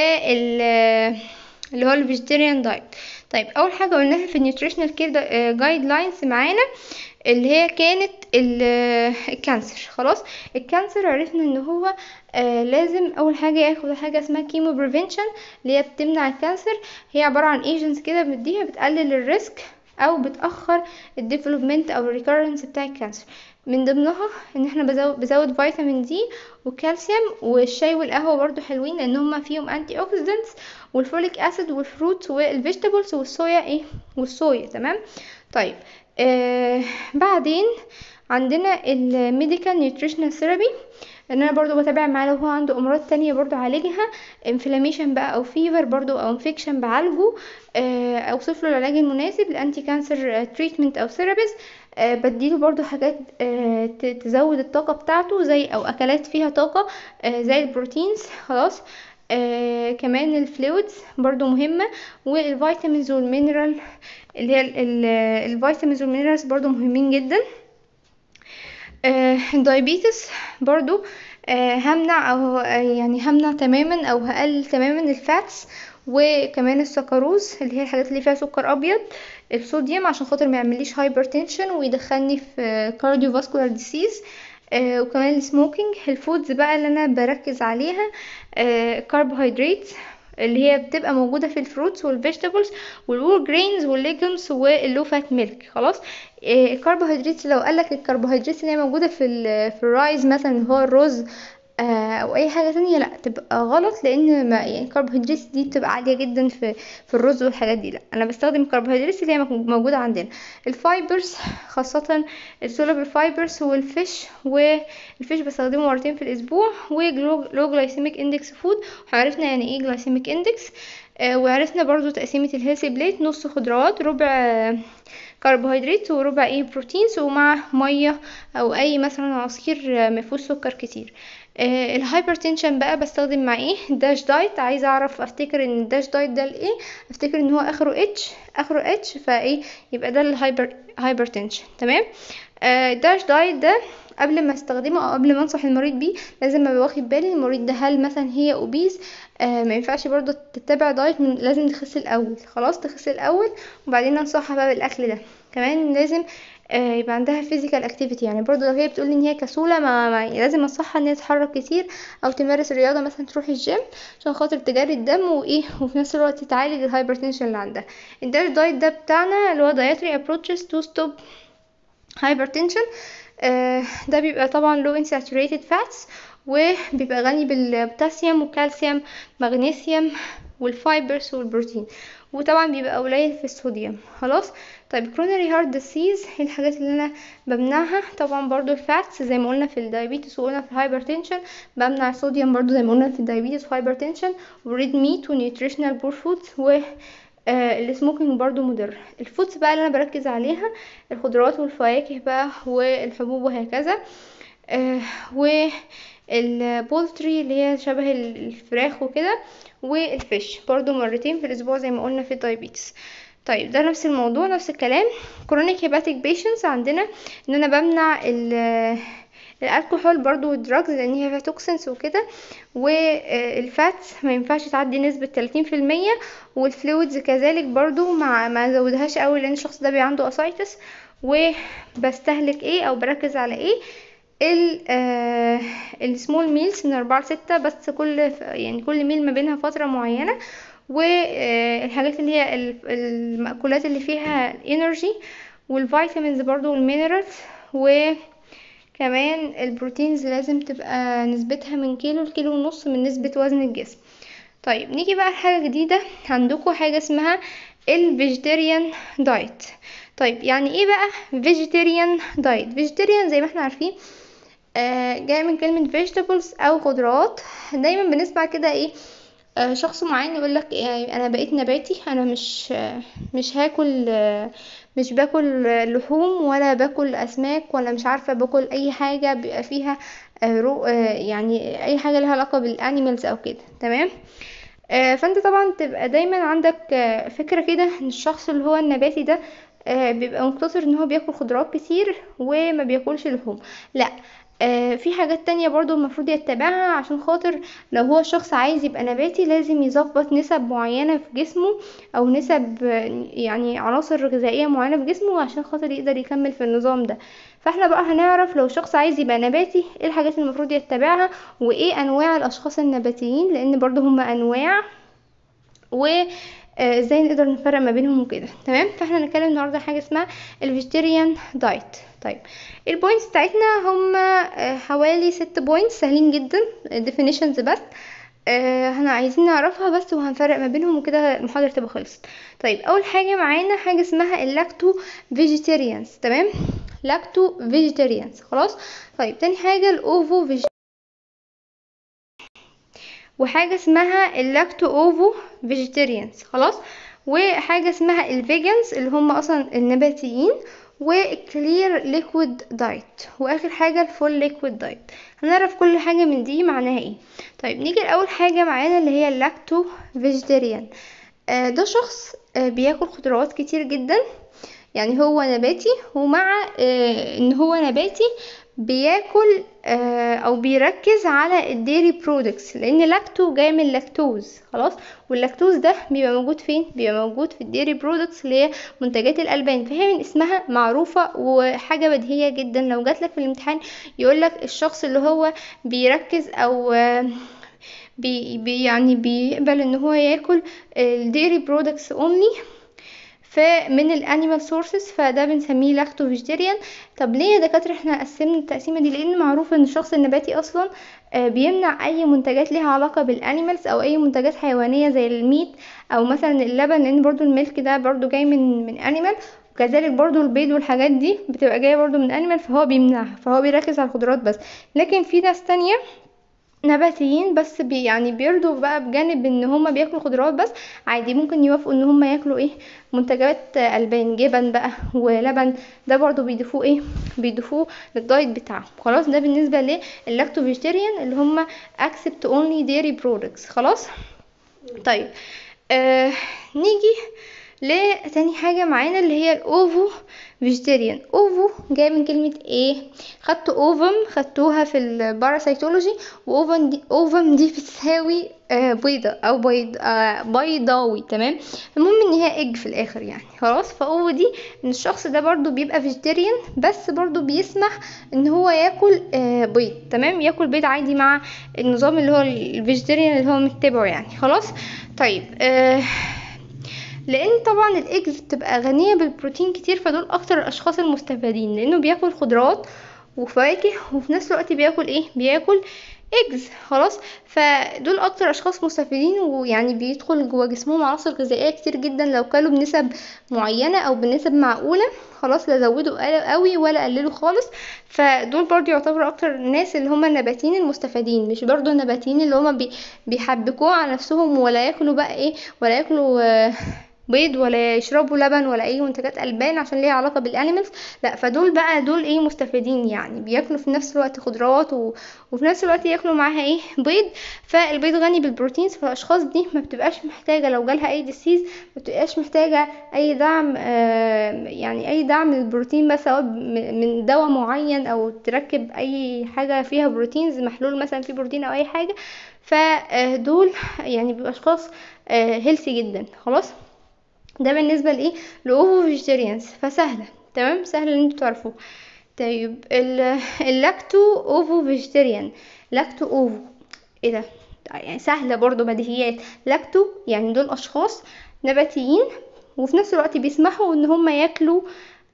[SPEAKER 1] اللي هو الفيجيتيريان دايت طيب اول حاجه قلناها في النيوتريشنال كير جايد لاينز معانا اللي هي كانت ال- الكانسر خلاص الكانسر عرفنا ان هو آه لازم اول حاجه ياخد حاجه اسمها كيمو بريفنشن اللي هي بتمنع الكانسر هي عباره عن ايجنتس كده بنديها بتقلل الريسك او بتاخر الديفلوبمنت او الريكورنس بتاع الكانسر من ضمنها ان احنا بزود, بزود فيتامين دي وكالسيوم والشاي والقهوه برضو حلوين لان هما فيهم انتي اوكسيدنتس والفوليك اسيد والفروت والفيجيتابلز والصويا ايه والصويا تمام طيب آه بعدين عندنا الميديكال نيوتريشنال ثيرابي ان انا برضو بتابع معاه لو هو عنده امراض تانية برضو عالجها انفلاميشن بقى او فيفر برضو او انفكشن بعالجه آه، اوصف له العلاج المناسب الانتي كانسر تريتمنت او ثيرابيز آه، بديله برضو حاجات آه، ت- تزود الطاقة بتاعته زي او اكلات فيها طاقة آه، زي البروتينز خلاص آه كمان الفلويدز برضو مهمة والفيتامينز والمينرال اللي هي ال- ال- الفيتامينز والمينرالز برضو مهمين جدا آه، الدايبيتس برضو آه، همنع او آه، يعني همنع تماما او هقلل تماما الفاتس وكمان السكروز اللي هي الحاجات اللي فيها سكر ابيض الصوديوم عشان خاطر ما يعمليش هايبرتنشن ويدخلني في كارديو فاسكولار ديسيز آه وكمان السموكينج الفودز بقى اللي انا بركز عليها آه كربوهيدرات اللي هي بتبقى موجوده في الفروتس والفيجيتابلز والور جرينز والليجومز واللو فات ميلك خلاص إيه الكربوهيدرات لو قالك الكربوهيدرات اللي هي موجوده في ال- في الرايز مثلا اللي هو الرز آه، او اي حاجه تانية لا تبقى غلط لان ما يعني الكربوهيدرات دي بتبقى عاليه جدا في في الرز والحاجات دي لا انا بستخدم الكربوهيدرات اللي هي مك- موجوده عندنا الفايبرز خاصه السولابل فايبرز والفيش والفيش بستخدمه مرتين في الاسبوع ولو جلايسيميك اندكس فود وعرفنا يعني ايه جلايسيميك اندكس آه، وعرفنا برضو تقسيمه الهيلثي بليت نص خضروات ربع آه، كربوهيدرات وربع ايه بروتينز ومع ميه او اي مثلا عصير آه، مفيهوش سكر كتير آه الهايبرتنشن بقى بستخدم مع ايه داش دايت عايزه اعرف افتكر ان الداش دايت ده لايه افتكر ان هو اخره اتش اخره اتش فايه يبقى ده الهايبر هايبرتنشن تمام آه داش دايت ده قبل ما استخدمه او قبل ما انصح المريض بيه لازم ابقى واخد بالي المريض ده هل مثلا هي اوبيز آه ما ينفعش برضو تتبع دايت من لازم تخس الاول خلاص تخس الاول وبعدين انصحها بقى بالاكل ده كمان لازم آه يبقى عندها physical activity يعني برضو لو هي بتقول ان هي كسولة ما, ما لازم انصحها ان هي تتحرك كتير او تمارس رياضة مثلا تروح الجيم عشان خاطر تجري الدم وايه وفي نفس الوقت تعالج الهايبرتنشن اللي عندها الدايت دايت ده بتاعنا اللي هو dietary approaches to stop hypertension آه ده بيبقى طبعا low in saturated fats وبيبقى غني بالبوتاسيوم والكالسيوم مغنيسيوم والفايبرز والبروتين وطبعا بيبقى قليل في الصوديوم خلاص طيب كرونري هارت ديسيز هي الحاجات اللي انا بمنعها طبعا برضو الفاتس زي ما قلنا في الدايابيتس وقلنا في الهايبرتنشن بمنع الصوديوم برضو زي ما قلنا في الدايابيتس وهايبرتنشن وريد ميت ونيوتريشنال بور فودز و آه السموكينج برضو مضر الفودز بقى اللي انا بركز عليها الخضروات والفواكه بقى والحبوب وهكذا آه والبولتري اللي هي شبه الفراخ وكده والفيش برضو مرتين في الاسبوع زي ما قلنا في الدايابيتس طيب ده نفس الموضوع نفس الكلام كرونيك هيباتيك بيشنس عندنا ان انا بمنع ال الالكحول برضو والدراجز لان هي فيها توكسنز وكده والفات ما ينفعش تعدي نسبة 30% والفلويدز كذلك برضو ما ما زودهاش قوي لان الشخص ده بيبقى عنده اسايتس وبستهلك ايه او بركز على ايه ال آه السمول ميلز من أربعة لستة بس كل يعني كل ميل ما بينها فترة معينة والحاجات اللي هي المأكولات اللي فيها انرجي والفيتامينز برضو والمينرالز وكمان البروتينز لازم تبقى نسبتها من كيلو لكيلو ونص من نسبة وزن الجسم طيب نيجي بقى لحاجة جديدة عندكم حاجة اسمها الفيجيتيريان دايت طيب يعني ايه بقى فيجيتيريان دايت فيجيتيريان زي ما احنا عارفين آه جاي من كلمة vegetables او خضروات دايما بنسمع كده ايه آه شخص معين يقول لك يعني انا بقيت نباتي انا مش آه مش هاكل آه مش باكل لحوم ولا باكل اسماك ولا مش عارفه باكل اي حاجه بيبقى فيها رو يعني اي حاجه لها علاقه بالانيمالز او كده تمام فانت طبعا تبقى دايما عندك فكره كده ان الشخص اللي هو النباتي ده بيبقى مقتصر ان هو بياكل خضروات كتير وما بياكلش لحوم لا آه في حاجات تانية برضو المفروض يتبعها عشان خاطر لو هو شخص عايز يبقى نباتي لازم يظبط نسب معينة في جسمه او نسب آه، يعني عناصر غذائية معينة في جسمه عشان خاطر يقدر يكمل في النظام ده فاحنا بقى هنعرف لو شخص عايز يبقى نباتي ايه الحاجات اللي المفروض يتبعها وايه انواع الاشخاص النباتيين لان برضو هم انواع و آه، ازاي نقدر نفرق ما بينهم وكده تمام فاحنا هنتكلم النهارده حاجه اسمها الفيجيتيريان دايت طيب البوينتس بتاعتنا هم آه، حوالي ست بوينتس سهلين جدا definitions بس آه احنا عايزين نعرفها بس وهنفرق ما بينهم وكده المحاضرة تبقى خلصت طيب اول حاجة معانا حاجة اسمها اللاكتو فيجيتيريانز تمام لاكتو فيجيتيريانز خلاص طيب تاني حاجة الاوفو فيج وحاجة اسمها اللاكتو اوفو فيجيتيريانز خلاص وحاجة اسمها الفيجنز اللي هم اصلا النباتيين وكلير ليكويد دايت واخر حاجة الفول ليكويد دايت هنعرف كل حاجة من دي معناها ايه طيب نيجي لأول حاجة معانا اللي هي اللاكتو فيجيتيريان آه ده شخص آه بياكل خضروات كتير جدا يعني هو نباتي ومع آه ان هو نباتي بياكل آه او بيركز على الديري برودكتس لان لاكتو جاي من لاكتوز خلاص واللاكتوز ده بيبقى موجود فين بيبقى موجود في الديري برودكتس اللي هي منتجات الالبان فهي من اسمها معروفه وحاجه بديهيه جدا لو جاتلك في الامتحان يقولك الشخص اللي هو بيركز او آه بي بي يعني بيقبل ان هو ياكل الديري برودكتس اونلي فمن الانيمال سورسز فده بنسميه لاكتو فيجيتيريان طب ليه يا دكاتره احنا قسمنا التقسيمه دي لان معروف ان الشخص النباتي اصلا بيمنع اي منتجات ليها علاقه بالانيمالز او اي منتجات حيوانيه زي الميت او مثلا اللبن لان برضو الميلك ده برضو جاي من من انيمال وكذلك برضو البيض والحاجات دي بتبقى جايه برضو من انيمال فهو بيمنعها فهو بيركز على الخضروات بس لكن في ناس تانية نباتيين بس بي يعني بيرضوا بقى بجانب ان هما بياكلوا خضروات بس عادي ممكن يوافقوا ان هما ياكلوا ايه منتجات البان جبن بقى ولبن ده برضو بيضيفوه ايه بيضيفوه للدايت بتاعهم خلاص ده بالنسبه للاكتو فيجيتيريان اللي هما accept only dairy products خلاص طيب آه نيجي لتاني حاجة معانا اللي هي الأوفو فيجيتيريان أوفو جاي من كلمة ايه خدتوا أوفم خدتوها في الباراسيتولوجي وأوفم دي, أوفم دي بتساوي آه بيضة أو بيض آه بيضاوي تمام المهم ان هي ايج في الاخر يعني خلاص فأوفو دي ان الشخص ده برضو بيبقى فيجيتيريان بس برضو بيسمح ان هو ياكل آه بيض تمام ياكل بيض عادي مع النظام اللي هو الفيجيتيريان اللي هو متبعه يعني خلاص طيب آه لان طبعا الايجز بتبقى غنيه بالبروتين كتير فدول اكتر الاشخاص المستفادين لانه بياكل خضروات وفواكه وفي نفس الوقت بياكل ايه بياكل ايجز خلاص فدول اكتر اشخاص مستفيدين ويعني بيدخل جوا جسمهم عناصر غذائيه كتير جدا لو كلوا بنسب معينه او بنسب معقوله خلاص لا زودوا قوي ولا قللوا خالص فدول برضو يعتبروا اكتر الناس اللي هم النباتيين المستفيدين مش برضو النباتيين اللي هم بي بيحبكوه على نفسهم ولا ياكلوا بقى ايه ولا ياكلوا آه بيض ولا يشربوا لبن ولا اي منتجات البان عشان ليها علاقه بالانيمالز لا فدول بقى دول ايه مستفيدين يعني بياكلوا في نفس الوقت خضروات و... وفي نفس الوقت ياكلوا معاها ايه بيض فالبيض غني بالبروتينز فالاشخاص دي ما بتبقاش محتاجه لو جالها اي ديسيز ما بتبقاش محتاجه اي دعم آه يعني اي دعم للبروتين بس سواء من دواء معين او تركب اي حاجه فيها بروتينز محلول مثلا فيه بروتين او اي حاجه فدول يعني بيبقوا اشخاص هيلثي جدا خلاص ده بالنسبة لايه لاوفو فيجيتيريانز فسهلة تمام سهل ان انتوا تعرفوه طيب اللاكتو اوفو فيجيتيريان لاكتو اوفو ايه ده يعني سهلة برضو بديهيات لاكتو يعني دول اشخاص نباتيين وفي نفس الوقت بيسمحوا ان هم ياكلوا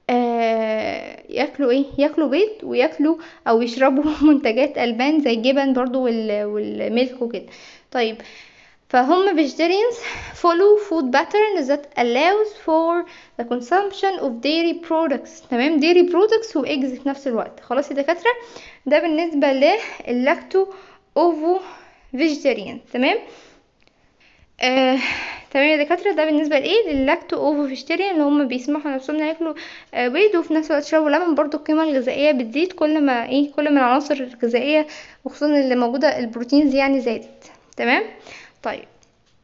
[SPEAKER 1] آه ياكلوا ايه ياكلوا بيض وياكلوا او يشربوا منتجات البان زي الجبن برضو والميلك وكده طيب فهم vegetarians follow food pattern that allows for the consumption of dairy products تمام dairy products و eggs في نفس الوقت خلاص يا دكاترة ده بالنسبة لللاكتو اوفو vegetarian تمام آه، تمام يا دكاترة ده بالنسبة لايه للاكتو اوفو فيجيتيريان اللي هم بيسمحوا لنفسهم ياكلوا آه بيض وفي نفس الوقت يشربوا لبن برضو القيمة الغذائية بتزيد كل ما ايه كل ما العناصر الغذائية وخصوصا اللي موجودة البروتينز يعني زادت تمام طيب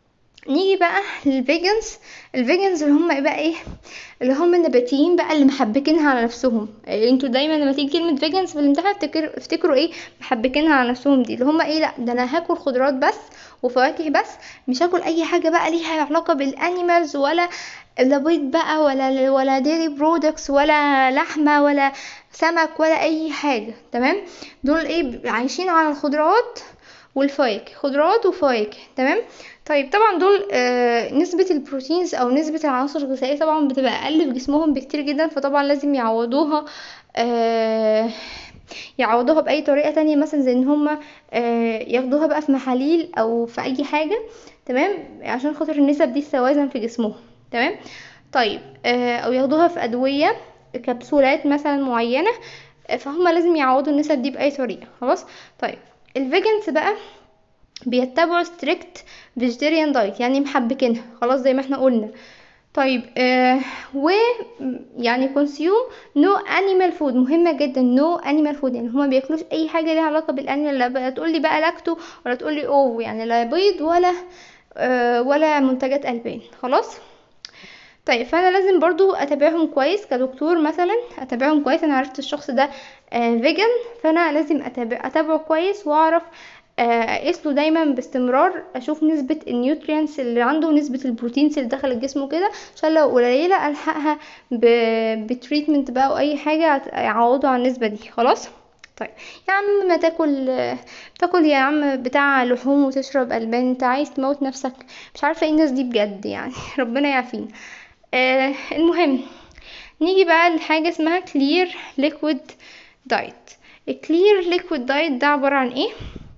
[SPEAKER 1] نيجي بقى للفيجنز الفيجنز اللي هم بقى ايه اللي هم النباتيين بقى اللي محبكينها على نفسهم إيه انتوا دايما لما تيجي كلمه فيجنز في الامتحان افتكر افتكروا ايه محبكينها على نفسهم دي اللي هم ايه لا ده انا هاكل خضروات بس وفواكه بس مش هاكل اي حاجه بقى ليها علاقه بالانيمالز ولا لا بيض بقى ولا ولا ديري برودكتس ولا لحمه ولا سمك ولا اي حاجه تمام دول ايه عايشين على الخضروات والفواكه خضروات وفواكه تمام طيب طبعا دول آه نسبة البروتينز او نسبة العناصر الغذائية طبعا بتبقى اقل في جسمهم بكتير جدا فطبعا لازم يعوضوها آه يعوضوها باي طريقة تانية مثلا زي ان هما آه ياخدوها بقى في محاليل او في اي حاجة تمام عشان خاطر النسب دي تتوازن في جسمهم تمام طيب آه او ياخدوها في ادوية كبسولات مثلا معينة فهم لازم يعوضوا النسب دي باي طريقة خلاص طيب الفيجنز بقى بيتبعوا ستريكت فيجيتيريان دايت يعني محبكينها خلاص زي ما احنا قلنا طيب آه و يعني كونسيوم نو انيمال فود مهمه جدا نو انيمال فود يعني هما بياكلوش اي حاجه ليها علاقه بالانيمال لا بقى تقول لي بقى لاكتو ولا تقول لي او يعني لا بيض ولا آه ولا منتجات البان خلاص طيب فانا لازم برضو اتابعهم كويس كدكتور مثلا اتابعهم كويس انا عرفت الشخص ده آه فيجن فانا لازم اتابع اتابعه كويس واعرف اقيس له دايما باستمرار اشوف نسبه النيوترينتس اللي عنده ونسبه البروتينز اللي دخلت جسمه كده عشان لو قليله الحقها بتريتمنت بقى او اي حاجه يعوضوا على النسبه دي خلاص طيب يا عم ما تاكل تاكل يا عم بتاع لحوم وتشرب البان انت عايز تموت نفسك مش عارفه ايه الناس دي بجد يعني ربنا يعافينا آه المهم نيجي بقى لحاجه اسمها كلير ليكويد دايت الكلير ليكويد دايت ده عباره عن ايه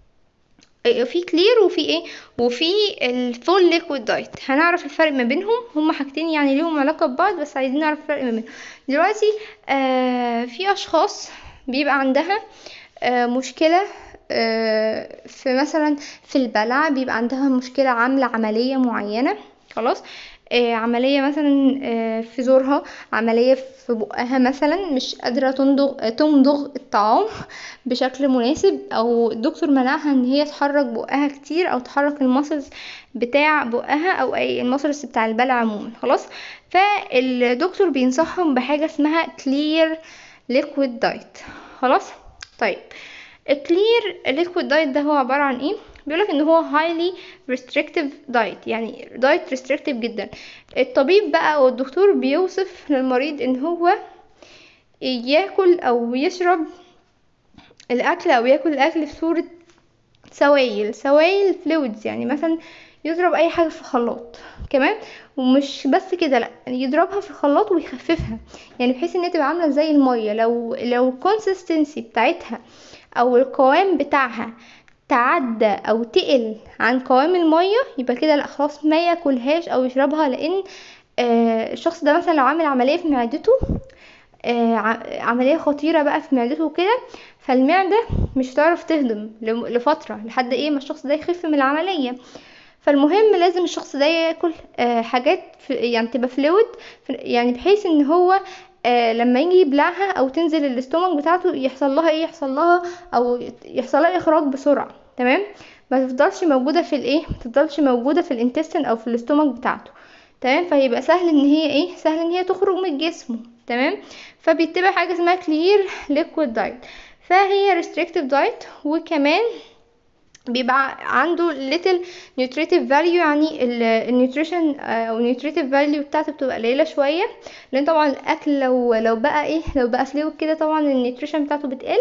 [SPEAKER 1] في كلير وفي ايه وفي الفول ليكويد دايت هنعرف الفرق ما بينهم هما حاجتين يعني ليهم علاقه ببعض بس عايزين نعرف الفرق ما بينهم دلوقتي آه في اشخاص بيبقى عندها آه مشكله آه في مثلا في البلع بيبقى عندها مشكله عامله عمليه معينه خلاص آه عملية مثلا آه في زورها عملية في بقها مثلا مش قادرة تمضغ تمضغ الطعام بشكل مناسب او الدكتور منعها ان هي تحرك بقها كتير او تحرك المسلز بتاع بقها او اي المسلز بتاع البلع عموما خلاص فالدكتور بينصحهم بحاجة اسمها كلير ليكويد دايت خلاص طيب الكلير ليكويد دايت ده هو عبارة عن ايه بيقولك ان هو highly restrictive diet يعني دايت restrictive جدا الطبيب بقى او الدكتور بيوصف للمريض ان هو ياكل او يشرب الاكل او ياكل الاكل في صورة سوائل سوائل فلويدز يعني مثلا يضرب اي حاجة في الخلاط كمان ومش بس كده لا يضربها في الخلاط ويخففها يعني بحيث ان هي تبقى عامله زي الميه لو لو الكونسستنسي بتاعتها او القوام بتاعها تعدى او تقل عن قوام الميه يبقى كده لا خلاص ما ياكلهاش او يشربها لان آه الشخص ده مثلا لو عامل عمليه في معدته آه عمليه خطيره بقى في معدته كده فالمعده مش هتعرف تهضم لفتره لحد ايه ما الشخص ده يخف من العمليه فالمهم لازم الشخص ده ياكل آه حاجات يعني تبقى فلويد يعني بحيث ان هو آه لما يجي يبلعها او تنزل الاستومك بتاعته يحصل لها ايه يحصل لها او يحصل لها اخراج بسرعه تمام ما تفضلش موجوده في الايه ما تفضلش موجوده في الانتستين او في الاستومك بتاعته تمام فيبقى سهل ان هي ايه سهل ان هي تخرج من جسمه تمام فبيتبع حاجه اسمها كلير ليكويد دايت فهي ريستريكتيف دايت وكمان بيبقى عنده little nutritive value يعني النيوتريشن او nutritive value بتاعته بتبقى قليله شويه لان طبعا الاكل لو لو بقى ايه لو بقى فلويد كده طبعا النيوتريشن بتاعته بتقل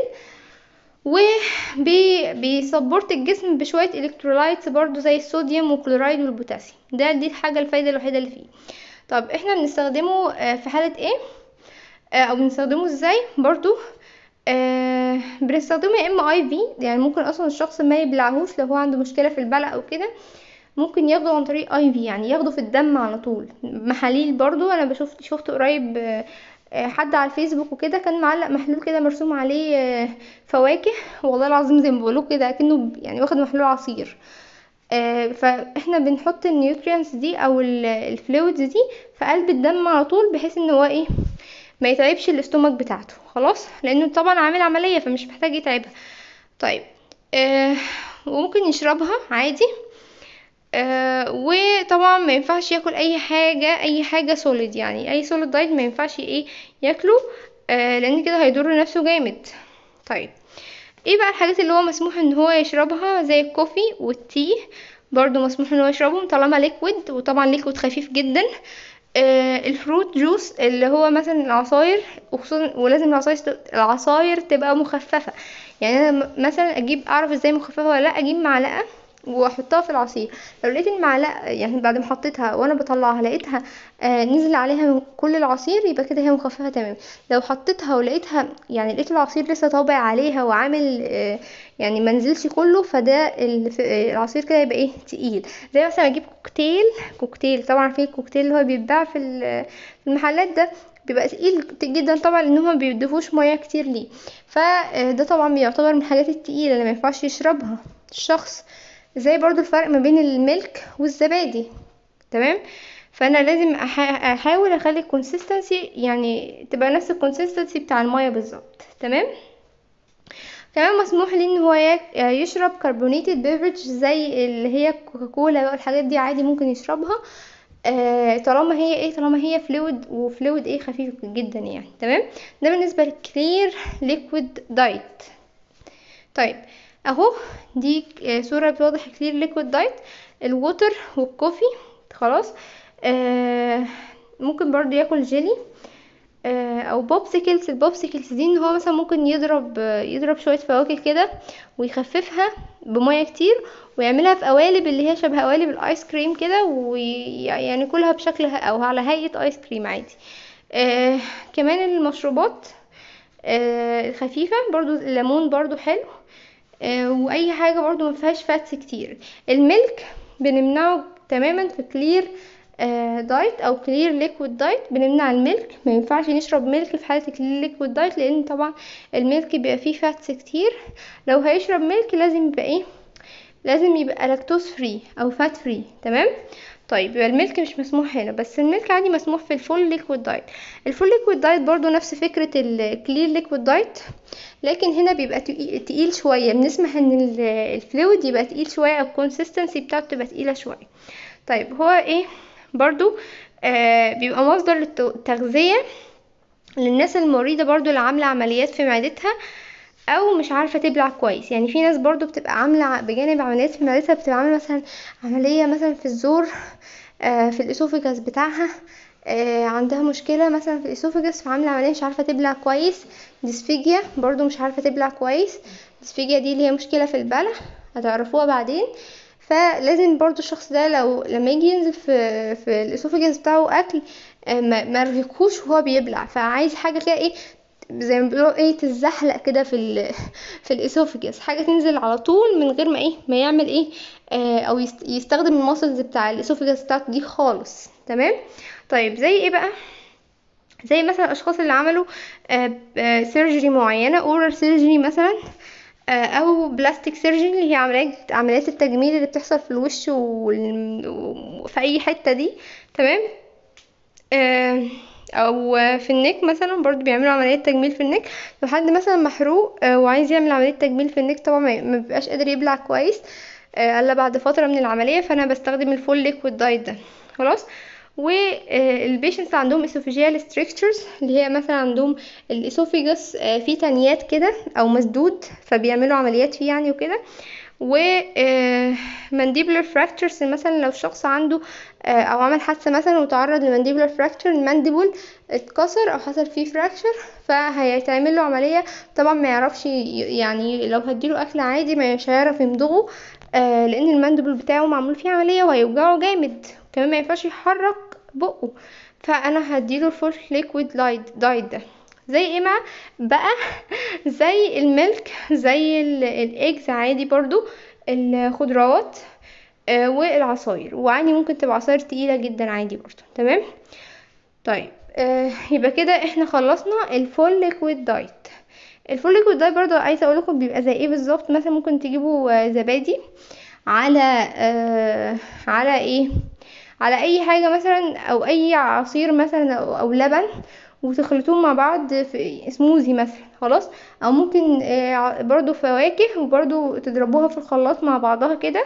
[SPEAKER 1] وبيسبورت الجسم بشويه الكترولايتس برضو زي الصوديوم والكلورايد والبوتاسيوم ده دي الحاجه الفايده الوحيده اللي فيه طب احنا بنستخدمه في حاله ايه او بنستخدمه ازاي برضو آه بنستخدمه يا اما اي في يعني ممكن اصلا الشخص ما يبلعهوش لو هو عنده مشكله في البلع او كده ممكن ياخده عن طريق اي في يعني ياخده في الدم على طول محاليل برضو انا بشوف شفت قريب آه حد على الفيسبوك وكده كان معلق محلول كده مرسوم عليه آه فواكه والله العظيم زي ما بيقولوا كده كأنه يعني واخد محلول عصير آه فاحنا بنحط النيوتريانس دي او الفلويدز دي في قلب الدم على طول بحيث ان هو ايه ما يتعبش الاستومك بتاعته خلاص لانه طبعا عامل عمليه فمش محتاج يتعبها طيب آه وممكن يشربها عادي آه وطبعا ما ينفعش ياكل اي حاجه اي حاجه سوليد يعني اي سوليد دايت ما ينفعش ايه ياكله آه لان كده هيضر نفسه جامد طيب ايه بقى الحاجات اللي هو مسموح ان هو يشربها زي الكوفي والتي برضو مسموح ان هو يشربهم طالما ليكويد وطبعا ليكويد خفيف جدا آه الفروت جوس اللي هو مثلا العصاير وخصوصا ولازم العصاير العصاير تبقى مخففه يعني انا مثلا اجيب اعرف ازاي مخففه ولا لا اجيب معلقه واحطها في العصير لو لقيت المعلقه يعني بعد ما حطيتها وانا بطلعها لقيتها آه نزل عليها من كل العصير يبقى كده هي مخففه تمام لو حطيتها ولقيتها يعني لقيت العصير لسه طابع عليها وعامل آه يعني منزلش كله فده العصير كده يبقى ايه تقيل زي مثلا اجيب كوكتيل كوكتيل طبعا في الكوكتيل اللي هو بيتباع في المحلات ده بيبقى تقيل جدا طبعا لان هما بيضيفوش ميه كتير ليه فده طبعا بيعتبر من الحاجات التقيله اللي ما ينفعش يشربها الشخص زي برضو الفرق ما بين الملك والزبادي تمام فانا لازم احاول اخلي الكونسيستنسي يعني تبقى نفس الكونسيستنسي بتاع الميه بالظبط تمام كمان مسموح ليه ان هو يشرب كربونيتد بيفرج زي اللي هي كوكاكولا بقى الحاجات دي عادي ممكن يشربها آه طالما هي ايه طالما هي فلويد وفلويد ايه خفيف جدا يعني تمام ده بالنسبه للكلير ليكويد دايت طيب اهو دي صوره بتوضح كلير ليكويد دايت الووتر والكوفي خلاص آه ممكن برضو ياكل جيلي آه او بوبسيكلز البوبسيكلز دي ان هو مثلا ممكن يضرب يضرب شويه فواكه كده ويخففها بميه كتير ويعملها في قوالب اللي هي شبه قوالب الايس كريم كده ويعني كلها بشكل او على هيئه ايس كريم عادي آه كمان المشروبات آه الخفيفه برضو الليمون برضو حلو آه واي حاجه برضو ما فيهاش فاتس كتير الملك بنمنعه تماما في كلير آه دايت او كلير ليكويد دايت بنمنع الملك ما ينفعش نشرب ملك في حاله كلير ليكويد دايت لان طبعا الملك بيبقى فيه فاتس كتير لو هيشرب ملك لازم يبقى ايه لازم يبقى لاكتوز فري او فات فري تمام طيب يبقى الملك مش مسموح هنا بس الملك عادي مسموح في الفول ليكويد دايت الفول ليكويد دايت برضو نفس فكرة الكلير ليكويد دايت لكن هنا بيبقى تقيل شوية بنسمح ان الفلويد يبقى تقيل شوية او الكونسيستنسي بتاعته تبقى تقيلة شوية طيب هو ايه برضو آه بيبقى مصدر للتغذية للناس المريضة برضو اللي عاملة عمليات في معدتها او مش عارفه تبلع كويس يعني في ناس برضو بتبقى عامله بجانب عمليات في معدتها بتبقى عامله مثلا عمليه مثلا في الزور آه في الاسوفيجاس بتاعها آه عندها مشكله مثلا في الاسوفيجاس فعامله عمليه مش عارفه تبلع كويس ديسفيجيا برضو مش عارفه تبلع كويس ديسفيجيا دي اللي هي مشكله في البلع هتعرفوها بعدين فلازم برضو الشخص ده لو لما يجي ينزل في في الاسوفيجاس بتاعه اكل آه ما يرهقوش وهو بيبلع فعايز حاجه كده ايه زي ما بيقولوا ايه تتزحلق كده في ال في الاسوفجس حاجه تنزل على طول من غير ما ايه ما يعمل ايه آه او يستخدم الماسلز بتاع الاسوفجس بتاعته دي خالص تمام طيب زي ايه بقى زي مثلا الاشخاص اللي عملوا آه آه سيرجري معينه اورال سيرجري مثلا او بلاستيك سيرجري اللي هي عمليات عمليات التجميل اللي بتحصل في الوش وفي اي حته دي تمام او في النك مثلا برضو بيعملوا عمليات تجميل في النك لو حد مثلا محروق وعايز يعمل عمليه تجميل في النك طبعا ما بيبقاش قادر يبلع كويس الا بعد فتره من العمليه فانا بستخدم الفول ليكويد دايت ده خلاص والبيشنتس عندهم اسوفيجيال ستريكتشرز اللي هي مثلا عندهم الاسوفيجس فيه تنيات كده او مسدود فبيعملوا عمليات فيه يعني وكده و مانديبولار فراكتشرز مثلا لو شخص عنده او عمل حادثه مثلا وتعرض لمانديبولار فراكتشر المانديبول اتكسر او حصل فيه فراكشر فهيتعمل له عمليه طبعا ما يعرفش يعني لو هديله اكل عادي مش هيعرف يمضغه لان المانديبول بتاعه معمول فيه عمليه وهيوجعه جامد كمان ما ينفعش يحرك بقه فانا هديله الفول ليكويد دايت ده زي ايه بقى بقى زي الملك زي الايجز عادي برضو الخضروات آه والعصاير وعادي ممكن تبقى عصاير تقيلة جدا عادي برضو تمام طيب آه يبقى كده احنا خلصنا الفول ليكويد دايت الفول ليكويد دايت برضو عايزه اقول لكم بيبقى زي ايه بالظبط مثلا ممكن تجيبوا آه زبادي على آه على ايه على اي حاجه مثلا او اي عصير مثلا او, أو لبن وتخلطوهم مع بعض في سموزي مثلا خلاص او ممكن برضو فواكه وبرضو تضربوها في الخلاط مع بعضها كده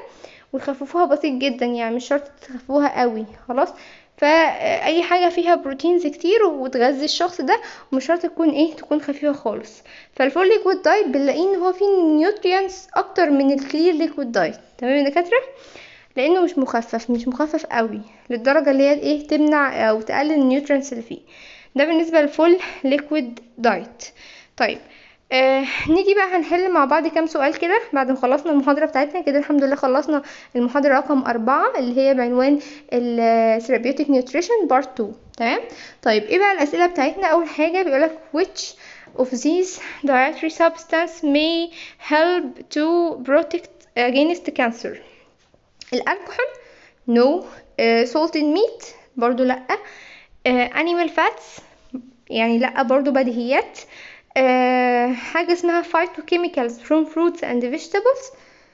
[SPEAKER 1] وتخففوها بسيط جدا يعني مش شرط تخففوها قوي خلاص فاي حاجه فيها بروتينز كتير وتغذي الشخص ده ومش شرط تكون ايه تكون خفيفه خالص فالفول ليكويد دايت بنلاقيه ان هو فيه نيوتريانس اكتر من الكلير ليكويد دايت تمام يا دكاتره لانه مش مخفف مش مخفف قوي للدرجه اللي هي ايه تمنع او تقلل النيوترينز اللي فيه ده بالنسبه للفول ليكويد دايت طيب آه نيجي بقى هنحل مع بعض كام سؤال كده بعد ما خلصنا المحاضرة بتاعتنا كده الحمد لله خلصنا المحاضرة رقم أربعة اللي هي بعنوان الثيرابيوتيك نيوتريشن بارت 2 تمام طيب ايه بقى الأسئلة بتاعتنا أول حاجة بيقولك which of these dietary substance may help to protect against cancer الألكحول no uh, salted meat برضو لأ uh, animal fats يعني لأ برضو بديهيات آه حاجة اسمها phytochemicals from fruits and vegetables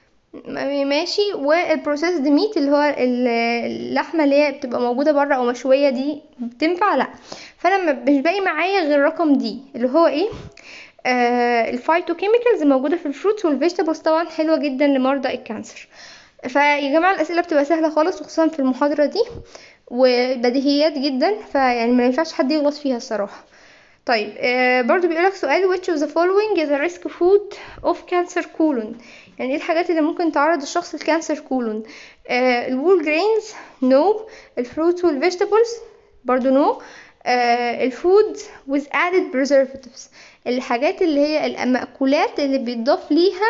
[SPEAKER 1] ماشي والبروسيسد ميت اللي هو اللحمه اللي هي بتبقى موجوده بره او مشويه دي بتنفع لا فانا مش باقي معايا غير رقم دي اللي هو ايه آه الفايتوكيميكالز موجوده في الفروتس والفيجيتابلز طبعا حلوه جدا لمرضى الكانسر فيا جماعه الاسئله بتبقى سهله خالص وخصوصا في المحاضره دي وبديهيات جدا فيعني ما ينفعش حد يغلط فيها الصراحه طيب آه برضو بيقولك سؤال which of the following is a risk food of cancer colon يعني ايه الحاجات اللي ممكن تعرض الشخص لكانسر كولون آه الوول جرينز نو الفروتس والفيجيتابلز برضو نو آه الفود with added preservatives الحاجات اللي هي المأكولات اللي بيتضاف ليها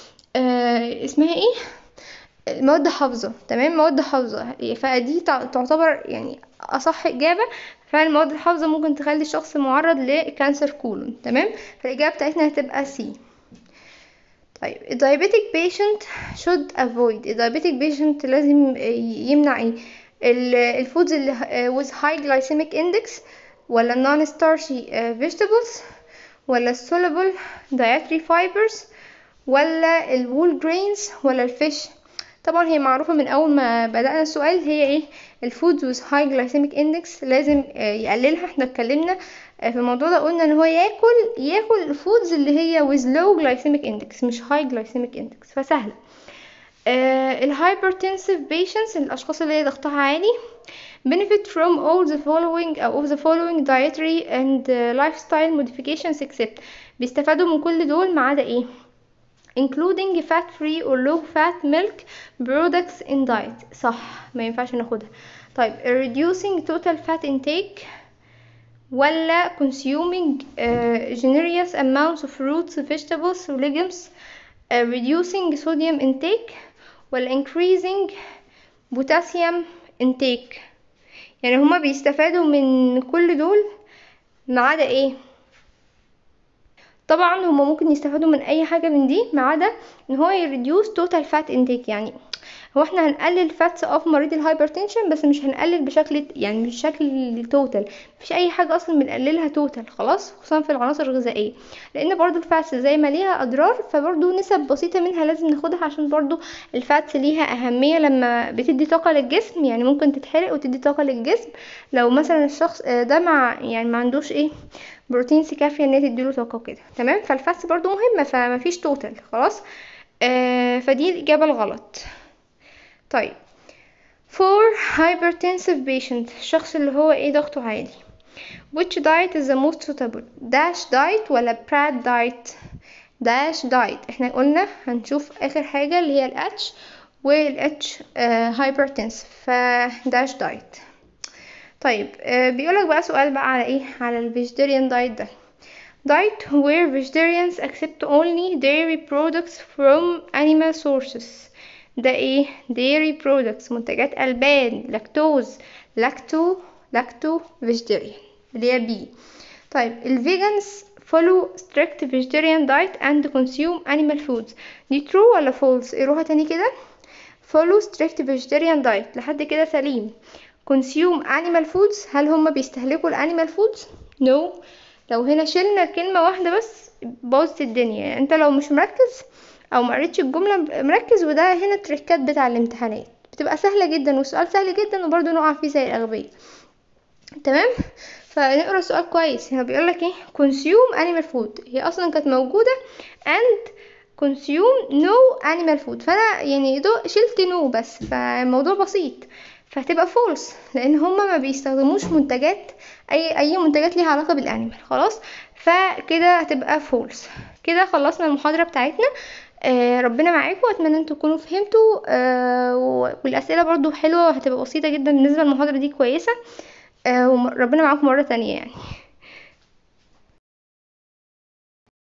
[SPEAKER 1] آه اسمها ايه مواد حافظة تمام مواد حافظة فدي تعتبر يعني أصح إجابة فالمواد الحافظة ممكن تخلي الشخص معرض لكانسر كولون تمام فالإجابة بتاعتنا هتبقى سي طيب diabetic patient should avoid diabetic patient لازم يمنع ايه الفودز اللي with high glycemic index ولا non starchy vegetables ولا soluble dietary fibers ولا الوول grains ولا الفيش طبعا هي معروفة من أول ما بدأنا السؤال هي ايه الفود with high glycemic index لازم يقللها احنا اتكلمنا في الموضوع ده قلنا ان هو ياكل ياكل الفودز اللي هي with low glycemic index مش high glycemic index فسهلة الهايبرتنسيف patients الأشخاص اللي هي ضغطها عالي benefit from all the following أو of the following dietary and lifestyle modifications except بيستفادوا من كل دول ما عدا ايه including fat free or low fat milk products in diet صح ما ينفعش ناخدها طيب reducing total fat intake ولا consuming uh, generous amounts of fruits vegetables legumes uh, reducing sodium intake ولا increasing potassium intake يعني هما بيستفادوا من كل دول ما عدا ايه طبعا هما ممكن يستفادوا من اي حاجه من دي ما عدا ان هو يريديوس توتال فات انتيك يعني هو احنا هنقلل فاتس اوف مريض الهايبرتنشن بس مش هنقلل بشكل يعني مش بشكل توتال مفيش اي حاجه اصلا بنقللها توتال خلاص خصوصا في العناصر الغذائيه لان برضو الفاتس زي ما ليها اضرار فبرضو نسب بسيطه منها لازم ناخدها عشان برضو الفاتس ليها اهميه لما بتدي طاقه للجسم يعني ممكن تتحرق وتدي طاقه للجسم لو مثلا الشخص ده مع يعني ما عندوش ايه بروتينز كافيه ان هي تديله طاقه وكده تمام فالفاتس برضو مهمه فمفيش توتال خلاص آه فدي الاجابه الغلط طيب for hypertensive patient الشخص اللي هو ايه ضغطه عالي which diet is the most suitable dash diet ولا براد diet dash diet احنا قلنا هنشوف اخر حاجة اللي هي ال H وال H uh, hypertensive ف dash diet طيب uh, بيقولك بقى سؤال بقى على ايه على ال vegetarian diet ده diet where vegetarians accept only dairy products from animal sources ده ايه dairy products منتجات البان لاكتوز لاكتو لاكتو vegetarian اللي هي بي طيب الفيجانز follow strict vegetarian diet and consume animal foods دي true ولا false اقروها تاني كده follow strict vegetarian diet لحد كده سليم consume animal foods هل هما بيستهلكوا الانيمال foods no لو هنا شلنا كلمة واحدة بس باظت الدنيا يعني انت لو مش مركز او ما قريتش الجمله مركز وده هنا التريكات بتاع الامتحانات بتبقى سهله جدا والسؤال سهل جدا وبرضه نقع فيه زي الاغبياء تمام فنقرا السؤال كويس هنا بيقول لك ايه consume animal food هي اصلا كانت موجوده and consume no animal food فانا يعني دو شلت no بس فالموضوع بسيط فهتبقى false لان هما ما بيستخدموش منتجات اي اي منتجات ليها علاقه بالانيمال خلاص فكده هتبقى false كده خلصنا المحاضره بتاعتنا آه ربنا معاكم واتمنى انتوا تكونوا فهمتوا آه والاسئله برضو حلوه وهتبقى بسيطه جدا بالنسبه للمحاضره دي كويسه آه وربنا معاكم مره تانية يعني